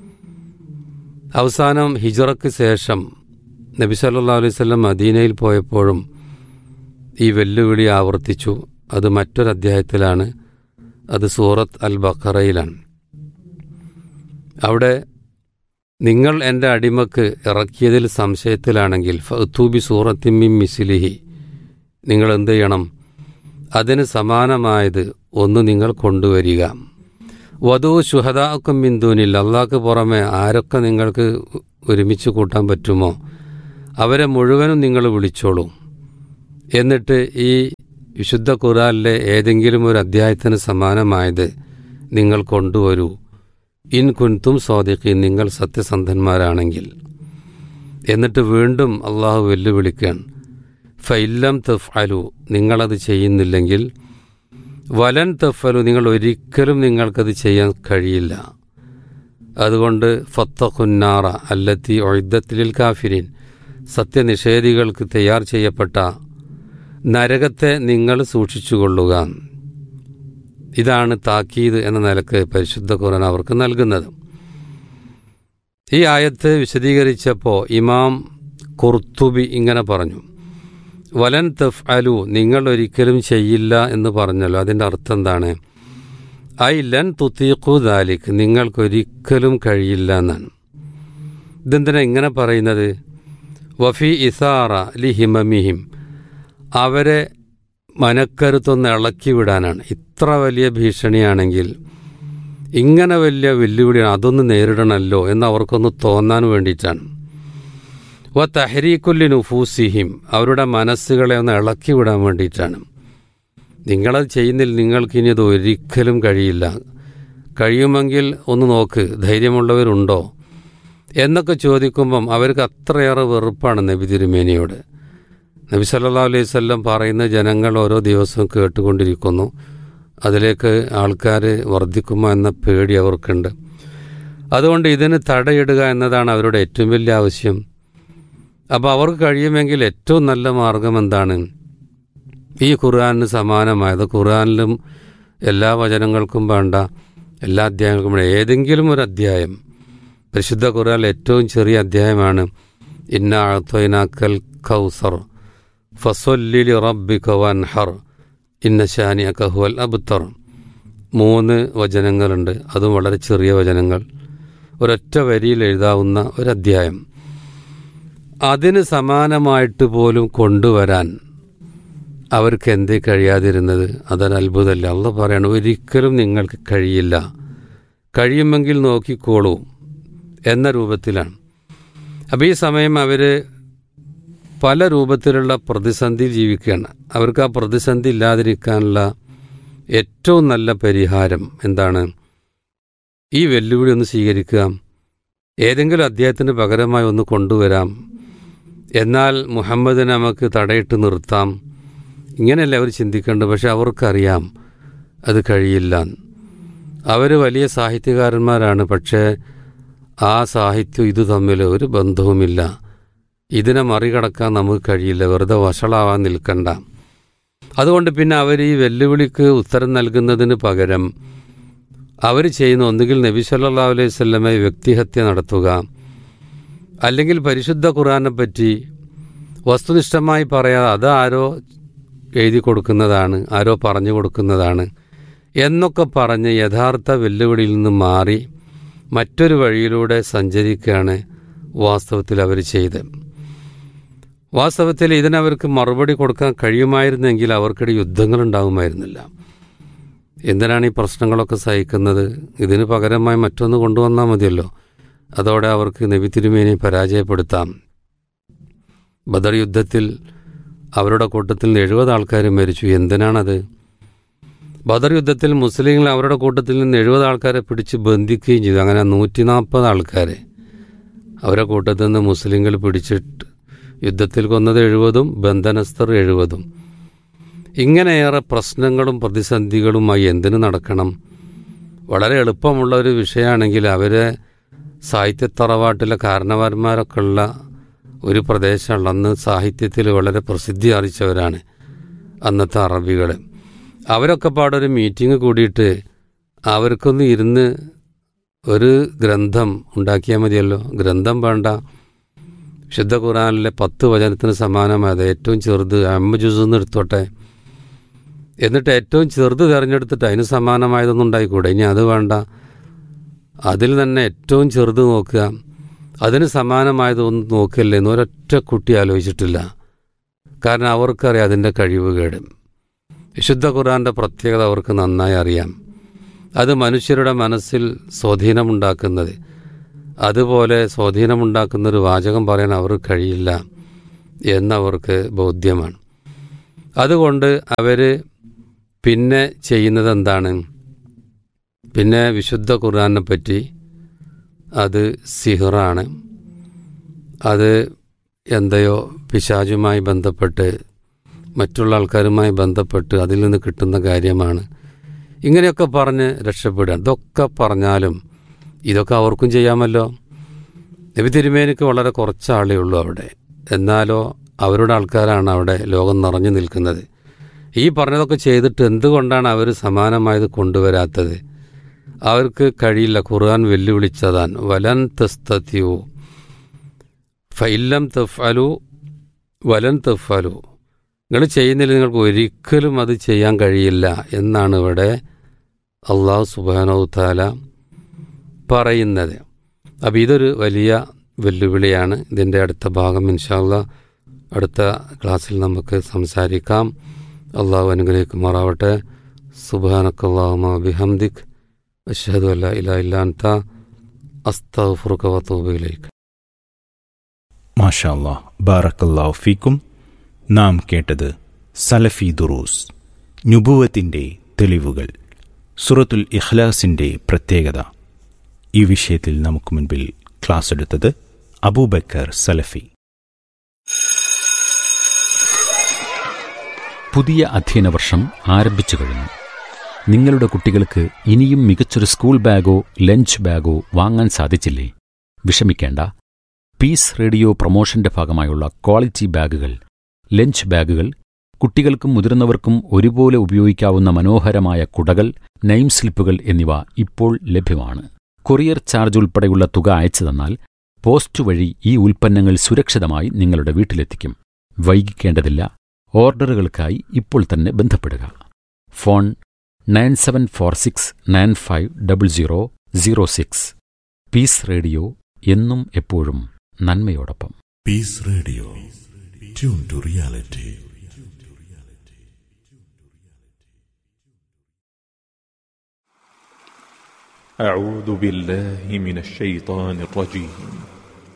അവസാനം ഹിജറയ്ക്ക് ശേഷം നബി സല്ലല്ലാഹു അലൈഹി വസല്ലം മദീനയിൽ പോയപ്പോഴും ഈ വെല്ലുവിളി ആവർത്തിച്ചു അത് മറ്റൊരു അധ്യായത്തിലാണ് അത് സൂറത്ത് അൽ ബഖറയിലാണ് അവിടെ നിങ്ങൾ എൻ്റെ അടിമക്ക് ഇറക്കിയതിൽ സംശയത്തിലാണെങ്കിൽ ഫത്തൂബി സൂറത്തിമ്മിം മിസിലിഹി നിങ്ങൾ എന്ത് ചെയ്യണം അതിന് സമാനമായത് ഒന്ന് നിങ്ങൾ കൊണ്ടുവരിക വധു ശുഹദാക്കും ബിന്ദുനിൽ അള്ളാഹ്ക്ക് പുറമെ ആരൊക്കെ നിങ്ങൾക്ക് ഒരുമിച്ച് കൂട്ടാൻ പറ്റുമോ അവരെ മുഴുവനും നിങ്ങൾ വിളിച്ചോളൂ എന്നിട്ട് ഈ വിശുദ്ധ ഖുറാനിലെ ഏതെങ്കിലും ഒരു അധ്യായത്തിന് സമാനമായത് നിങ്ങൾ കൊണ്ടുവരൂ ഇൻ കുൻതും സ്വാദിഖീൻ നിങ്ങൾ സത്യസന്ധന്മാരാണെങ്കിൽ എന്നിട്ട് വീണ്ടും അള്ളാഹു വെല്ലുവിളിക്കാൻ ഫൈല്ലം തഫ്അലു നിങ്ങളത് ചെയ്യുന്നില്ലെങ്കിൽ വലൻ തഫലു നിങ്ങൾ ഒരിക്കലും നിങ്ങൾക്കത് ചെയ്യാൻ കഴിയില്ല അതുകൊണ്ട് ഫത്തഖുന്നാറ അല്ലത്തി ഒഴുദ്ധത്തിലിൽ കാഫിരീൻ സത്യനിഷേധികൾക്ക് തയ്യാർ ചെയ്യപ്പെട്ട നരകത്തെ നിങ്ങൾ സൂക്ഷിച്ചുകൊള്ളുക ഇതാണ് താക്കീത് എന്ന നിലക്ക് പരിശുദ്ധ ഖുർആൻ അവർക്ക് നൽകുന്നത് ഈ ആയത്ത് വിശദീകരിച്ചപ്പോൾ ഇമാം കുർത്തുബി ഇങ്ങനെ പറഞ്ഞു വലൻ തഫ് അലു നിങ്ങൾ ഒരിക്കലും ചെയ്യില്ല എന്ന് പറഞ്ഞല്ലോ അതിൻ്റെ അർത്ഥം എന്താണ് ഐ ലൻ തുത്തീഖു ദാലിക് നിങ്ങൾക്കൊരിക്കലും കഴിയില്ല എന്നാണ് ഇതെന്തിനാ ഇങ്ങനെ പറയുന്നത് വഫി ഇസാറ ലി ഹിമമിഹിം അവരെ മനക്കരുത്തൊന്ന് ഇളക്കി വിടാനാണ് ഇത്ര വലിയ ഭീഷണിയാണെങ്കിൽ ഇങ്ങനെ വലിയ വെല്ലുവിളിയാണ് അതൊന്ന് നേരിടണമല്ലോ എന്ന് അവർക്കൊന്ന് തോന്നാൻ വേണ്ടിയിട്ടാണ് വ തഹരീക്കുല്ലി നുഫൂസിഹിം അവരുടെ മനസ്സുകളെ ഒന്ന് ഇളക്കി വിടാൻ വേണ്ടിയിട്ടാണ് നിങ്ങളത് ചെയ്യുന്നില്ല നിങ്ങൾക്കിനി അത് ഒരിക്കലും കഴിയില്ല കഴിയുമെങ്കിൽ ഒന്ന് നോക്ക് ധൈര്യമുള്ളവരുണ്ടോ എന്നൊക്കെ ചോദിക്കുമ്പം അവർക്ക് അത്രയേറെ വെറുപ്പാണ് നബി തിരുമേനിയോട് നബി സല്ലാ അലൈഹി സ്വല്ലം പറയുന്ന ജനങ്ങൾ ഓരോ ദിവസവും കേട്ടുകൊണ്ടിരിക്കുന്നു അതിലേക്ക് ആൾക്കാർ വർദ്ധിക്കുമോ എന്ന പേടി അവർക്കുണ്ട് അതുകൊണ്ട് ഇതിന് തടയിടുക എന്നതാണ് അവരുടെ ഏറ്റവും വലിയ ആവശ്യം അപ്പോൾ അവർക്ക് കഴിയുമെങ്കിൽ ഏറ്റവും നല്ല മാർഗം എന്താണ് ഈ ഖുർആാനിന് സമാനമായത് ഖുർആാനിലും എല്ലാ വചനങ്ങൾക്കും വേണ്ട എല്ലാ അധ്യായങ്ങൾക്കും വേണ്ട ഏതെങ്കിലും ഒരു അധ്യായം പരിശുദ്ധ ഖുർആാനിൽ ഏറ്റവും ചെറിയ അധ്യായമാണ് ഇന്ന അഴത്തൊയിനാക്കൽ ഖൗസർ ഫസൊല്ലിലി റബ്ബിക വൻഹർ ഇന്ന ഷാനി അക്കഹുവൽ അബ്തർ മൂന്ന് വചനങ്ങളുണ്ട് അതും വളരെ ചെറിയ വചനങ്ങൾ ഒരൊറ്റ വരിയിൽ എഴുതാവുന്ന ഒരു അധ്യായം അതിന് സമാനമായിട്ട് പോലും കൊണ്ടുവരാൻ അവർക്ക് എന്തേ കഴിയാതിരുന്നത് അതൊരു അത്ഭുതമല്ല അള്ള പറയണം ഒരിക്കലും നിങ്ങൾക്ക് കഴിയില്ല കഴിയുമെങ്കിൽ നോക്കിക്കോളൂ എന്ന രൂപത്തിലാണ് അപ്പോൾ ഈ സമയം അവർ പല രൂപത്തിലുള്ള പ്രതിസന്ധി ജീവിക്കുകയാണ് അവർക്ക് ആ പ്രതിസന്ധി ഇല്ലാതിരിക്കാനുള്ള ഏറ്റവും നല്ല പരിഹാരം എന്താണ് ഈ വെല്ലുവിളി ഒന്ന് സ്വീകരിക്കുക ഏതെങ്കിലും അദ്ദേഹത്തിന് പകരമായി ഒന്ന് കൊണ്ടുവരാം എന്നാൽ മുഹമ്മദിനെ നമുക്ക് തടയിട്ട് നിർത്താം ഇങ്ങനെയല്ല അവർ ചിന്തിക്കേണ്ടത് പക്ഷെ അവർക്കറിയാം അത് കഴിയില്ല അവർ വലിയ സാഹിത്യകാരന്മാരാണ് പക്ഷേ ആ സാഹിത്യം ഇത് തമ്മിൽ ഒരു ബന്ധവുമില്ല ഇതിനെ മറികടക്കാൻ നമുക്ക് കഴിയില്ല വെറുതെ വഷളാവാൻ നിൽക്കണ്ട അതുകൊണ്ട് പിന്നെ അവർ ഈ വെല്ലുവിളിക്ക് ഉത്തരം നൽകുന്നതിന് പകരം അവർ ചെയ്യുന്ന ഒന്നുകിൽ നബി സല്ലാ അലൈഹി സ്വല്ലമെ വ്യക്തിഹത്യ നടത്തുക അല്ലെങ്കിൽ പരിശുദ്ധ ഖുറാനെ പറ്റി വസ്തുനിഷ്ഠമായി പറയാതെ അത് ആരോ എഴുതി കൊടുക്കുന്നതാണ് ആരോ പറഞ്ഞു കൊടുക്കുന്നതാണ് എന്നൊക്കെ പറഞ്ഞ് യഥാർത്ഥ വെല്ലുവിളിയിൽ നിന്ന് മാറി മറ്റൊരു വഴിയിലൂടെ സഞ്ചരിക്കുകയാണ് വാസ്തവത്തിൽ അവർ ചെയ്ത് വാസ്തവത്തിൽ ഇതിനവർക്ക് മറുപടി കൊടുക്കാൻ കഴിയുമായിരുന്നെങ്കിൽ അവർക്കിടെ യുദ്ധങ്ങൾ ഉണ്ടാകുമായിരുന്നില്ല എന്തിനാണ് ഈ പ്രശ്നങ്ങളൊക്കെ സഹിക്കുന്നത് ഇതിന് പകരമായി മറ്റൊന്ന് കൊണ്ടുവന്നാൽ മതിയല്ലോ അതോടെ അവർക്ക് നബി തിരുമേനെ പരാജയപ്പെടുത്താം ബദർ യുദ്ധത്തിൽ അവരുടെ കൂട്ടത്തിൽ നിന്ന് എഴുപത് ആൾക്കാർ മരിച്ചു എന്തിനാണത് ബദർ യുദ്ധത്തിൽ മുസ്ലിങ്ങൾ അവരുടെ കൂട്ടത്തിൽ നിന്ന് എഴുപത് ആൾക്കാരെ പിടിച്ച് ബന്ധിക്കുകയും ചെയ്തു അങ്ങനെ നൂറ്റി നാൽപ്പത് ആൾക്കാരെ അവരുടെ കൂട്ടത്തിൽ നിന്ന് മുസ്ലിങ്ങൾ പിടിച്ചിട്ട് യുദ്ധത്തിൽ കൊന്നത് എഴുപതും ബന്ധനസ്ഥർ എഴുപതും ഇങ്ങനെയേറെ പ്രശ്നങ്ങളും പ്രതിസന്ധികളുമായി എന്തിനു നടക്കണം വളരെ എളുപ്പമുള്ള ഒരു വിഷയമാണെങ്കിൽ അവരെ സാഹിത്യത്തറവാട്ടിലെ കാരണവന്മാരൊക്കെ ഉള്ള ഒരു പ്രദേശമുള്ള അന്ന് സാഹിത്യത്തിൽ വളരെ പ്രസിദ്ധി അറിയിച്ചവരാണ് അന്നത്തെ അറബികൾ അവരൊക്കെ പാടൊരു മീറ്റിംഗ് കൂടിയിട്ട് അവർക്കൊന്ന് ഇരുന്ന് ഒരു ഗ്രന്ഥം ഉണ്ടാക്കിയാൽ മതിയല്ലോ ഗ്രന്ഥം വേണ്ട ശുദ്ധ ഖുറാനിലെ പത്ത് വചനത്തിന് സമാനമായത് ഏറ്റവും ചെറുത് അമ്മ ജുസെന്ന് എടുത്തോട്ടെ എന്നിട്ട് ഏറ്റവും ചെറുത് തിരഞ്ഞെടുത്തിട്ട് അതിന് സമാനമായതൊന്നും ഉണ്ടായിക്കൂടെ ഇനി അത് വേണ്ട അതിൽ തന്നെ ഏറ്റവും ചെറുത് നോക്കുക അതിന് സമാനമായതൊന്നും നോക്കില്ലേ എന്ന് ഒരൊറ്റ കുട്ടി ആലോചിച്ചിട്ടില്ല കാരണം അവർക്കറിയാം അതിൻ്റെ കഴിവുകേട് വിശുദ്ധ ഖുറാൻ്റെ പ്രത്യേകത അവർക്ക് നന്നായി അറിയാം അത് മനുഷ്യരുടെ മനസ്സിൽ സ്വാധീനമുണ്ടാക്കുന്നത് അതുപോലെ സ്വാധീനമുണ്ടാക്കുന്ന ഒരു വാചകം പറയാൻ അവർക്ക് കഴിയില്ല എന്നവർക്ക് ബോധ്യമാണ് അതുകൊണ്ട് അവർ പിന്നെ ചെയ്യുന്നത് എന്താണ് പിന്നെ വിശുദ്ധ ഖുർആനെ പറ്റി അത് സിഹറാണ് അത് എന്തയോ പിശാചുമായി ബന്ധപ്പെട്ട് മറ്റുള്ള ആൾക്കാരുമായി ബന്ധപ്പെട്ട് അതിൽ നിന്ന് കിട്ടുന്ന കാര്യമാണ് ഇങ്ങനെയൊക്കെ പറഞ്ഞ് രക്ഷപ്പെടുക ഇതൊക്കെ പറഞ്ഞാലും ഇതൊക്കെ അവർക്കും ചെയ്യാമല്ലോ നബി തിരുമേനിക്ക് വളരെ കുറച്ച് ആളേ ഉള്ളൂ അവിടെ എന്നാലോ അവരുടെ ആൾക്കാരാണ് അവിടെ ലോകം നിറഞ്ഞു നിൽക്കുന്നത് ഈ പറഞ്ഞതൊക്കെ ചെയ്തിട്ട് എന്തുകൊണ്ടാണ് അവർ സമാനമായത് കൊണ്ടുവരാത്തത് അവർക്ക് കഴിയില്ല ഖുർആൻ വെല്ലുവിളിച്ചതാൻ വലൻ തസ്തത്യു ഫൈല്ലം തഫ്അലു വലൻ തഫ്അലു നിങ്ങൾ ചെയ്യുന്നില്ല നിങ്ങൾക്ക് ഒരിക്കലും അത് ചെയ്യാൻ കഴിയില്ല എന്നാണ് ഇവിടെ അള്ളാഹു സുബാനോ താല പറയുന്നത് അപ്പോൾ ഇതൊരു വലിയ വെല്ലുവിളിയാണ് ഇതിൻ്റെ അടുത്ത ഭാഗം ഇൻഷാല്ല അടുത്ത ക്ലാസ്സിൽ നമുക്ക് സംസാരിക്കാം അള്ളാഹു അനുഗ്രഹിക്കുമാറാവട്ടെ സുബാനക്കല്ലാഹുമ ബിഹംദിക് അഷ്ഹദു അല്ല ഇല ഇല്ലാത്ത അസ്തഫുറുഖ വത്തൂബിലേക്ക് മാഷാ അല്ലാ ബാറക്കല്ലാഹു ഫീക്കും നാം കേട്ടത് സലഫി ദുറൂസ് നുബുവത്തിൻ്റെ തെളിവുകൾ സുറത്തുൽ ഇഖ്ലാസിൻ്റെ പ്രത്യേകത ഈ വിഷയത്തിൽ നമുക്ക് മുൻപിൽ ക്ലാസ് എടുത്തത് അബൂബക്കർ സലഫി പുതിയ അധ്യയന വർഷം ആരംഭിച്ചു കഴിഞ്ഞു നിങ്ങളുടെ കുട്ടികൾക്ക് ഇനിയും മികച്ചൊരു സ്കൂൾ ബാഗോ ലഞ്ച് ബാഗോ വാങ്ങാൻ സാധിച്ചില്ലേ വിഷമിക്കേണ്ട പീസ് റേഡിയോ പ്രൊമോഷന്റെ ഭാഗമായുള്ള ക്വാളിറ്റി ബാഗുകൾ ലഞ്ച് ബാഗുകൾ കുട്ടികൾക്കും മുതിർന്നവർക്കും ഒരുപോലെ ഉപയോഗിക്കാവുന്ന മനോഹരമായ കുടകൾ നെയിം സ്ലിപ്പുകൾ എന്നിവ ഇപ്പോൾ ലഭ്യമാണ് കൊറിയർ ചാർജ് ഉൾപ്പെടെയുള്ള തുക അയച്ചു തന്നാൽ പോസ്റ്റ് വഴി ഈ ഉൽപ്പന്നങ്ങൾ സുരക്ഷിതമായി നിങ്ങളുടെ വീട്ടിലെത്തിക്കും വൈകിക്കേണ്ടതില്ല ഓർഡറുകൾക്കായി ഇപ്പോൾ തന്നെ ബന്ധപ്പെടുക phone nine seven four six nine five double zero zero six peace radio എന്നും എപ്പോഴും നന്മയോടൊപ്പം Peace Radio. Tune to reality. أعوذ بالله من الشيطان الرجيم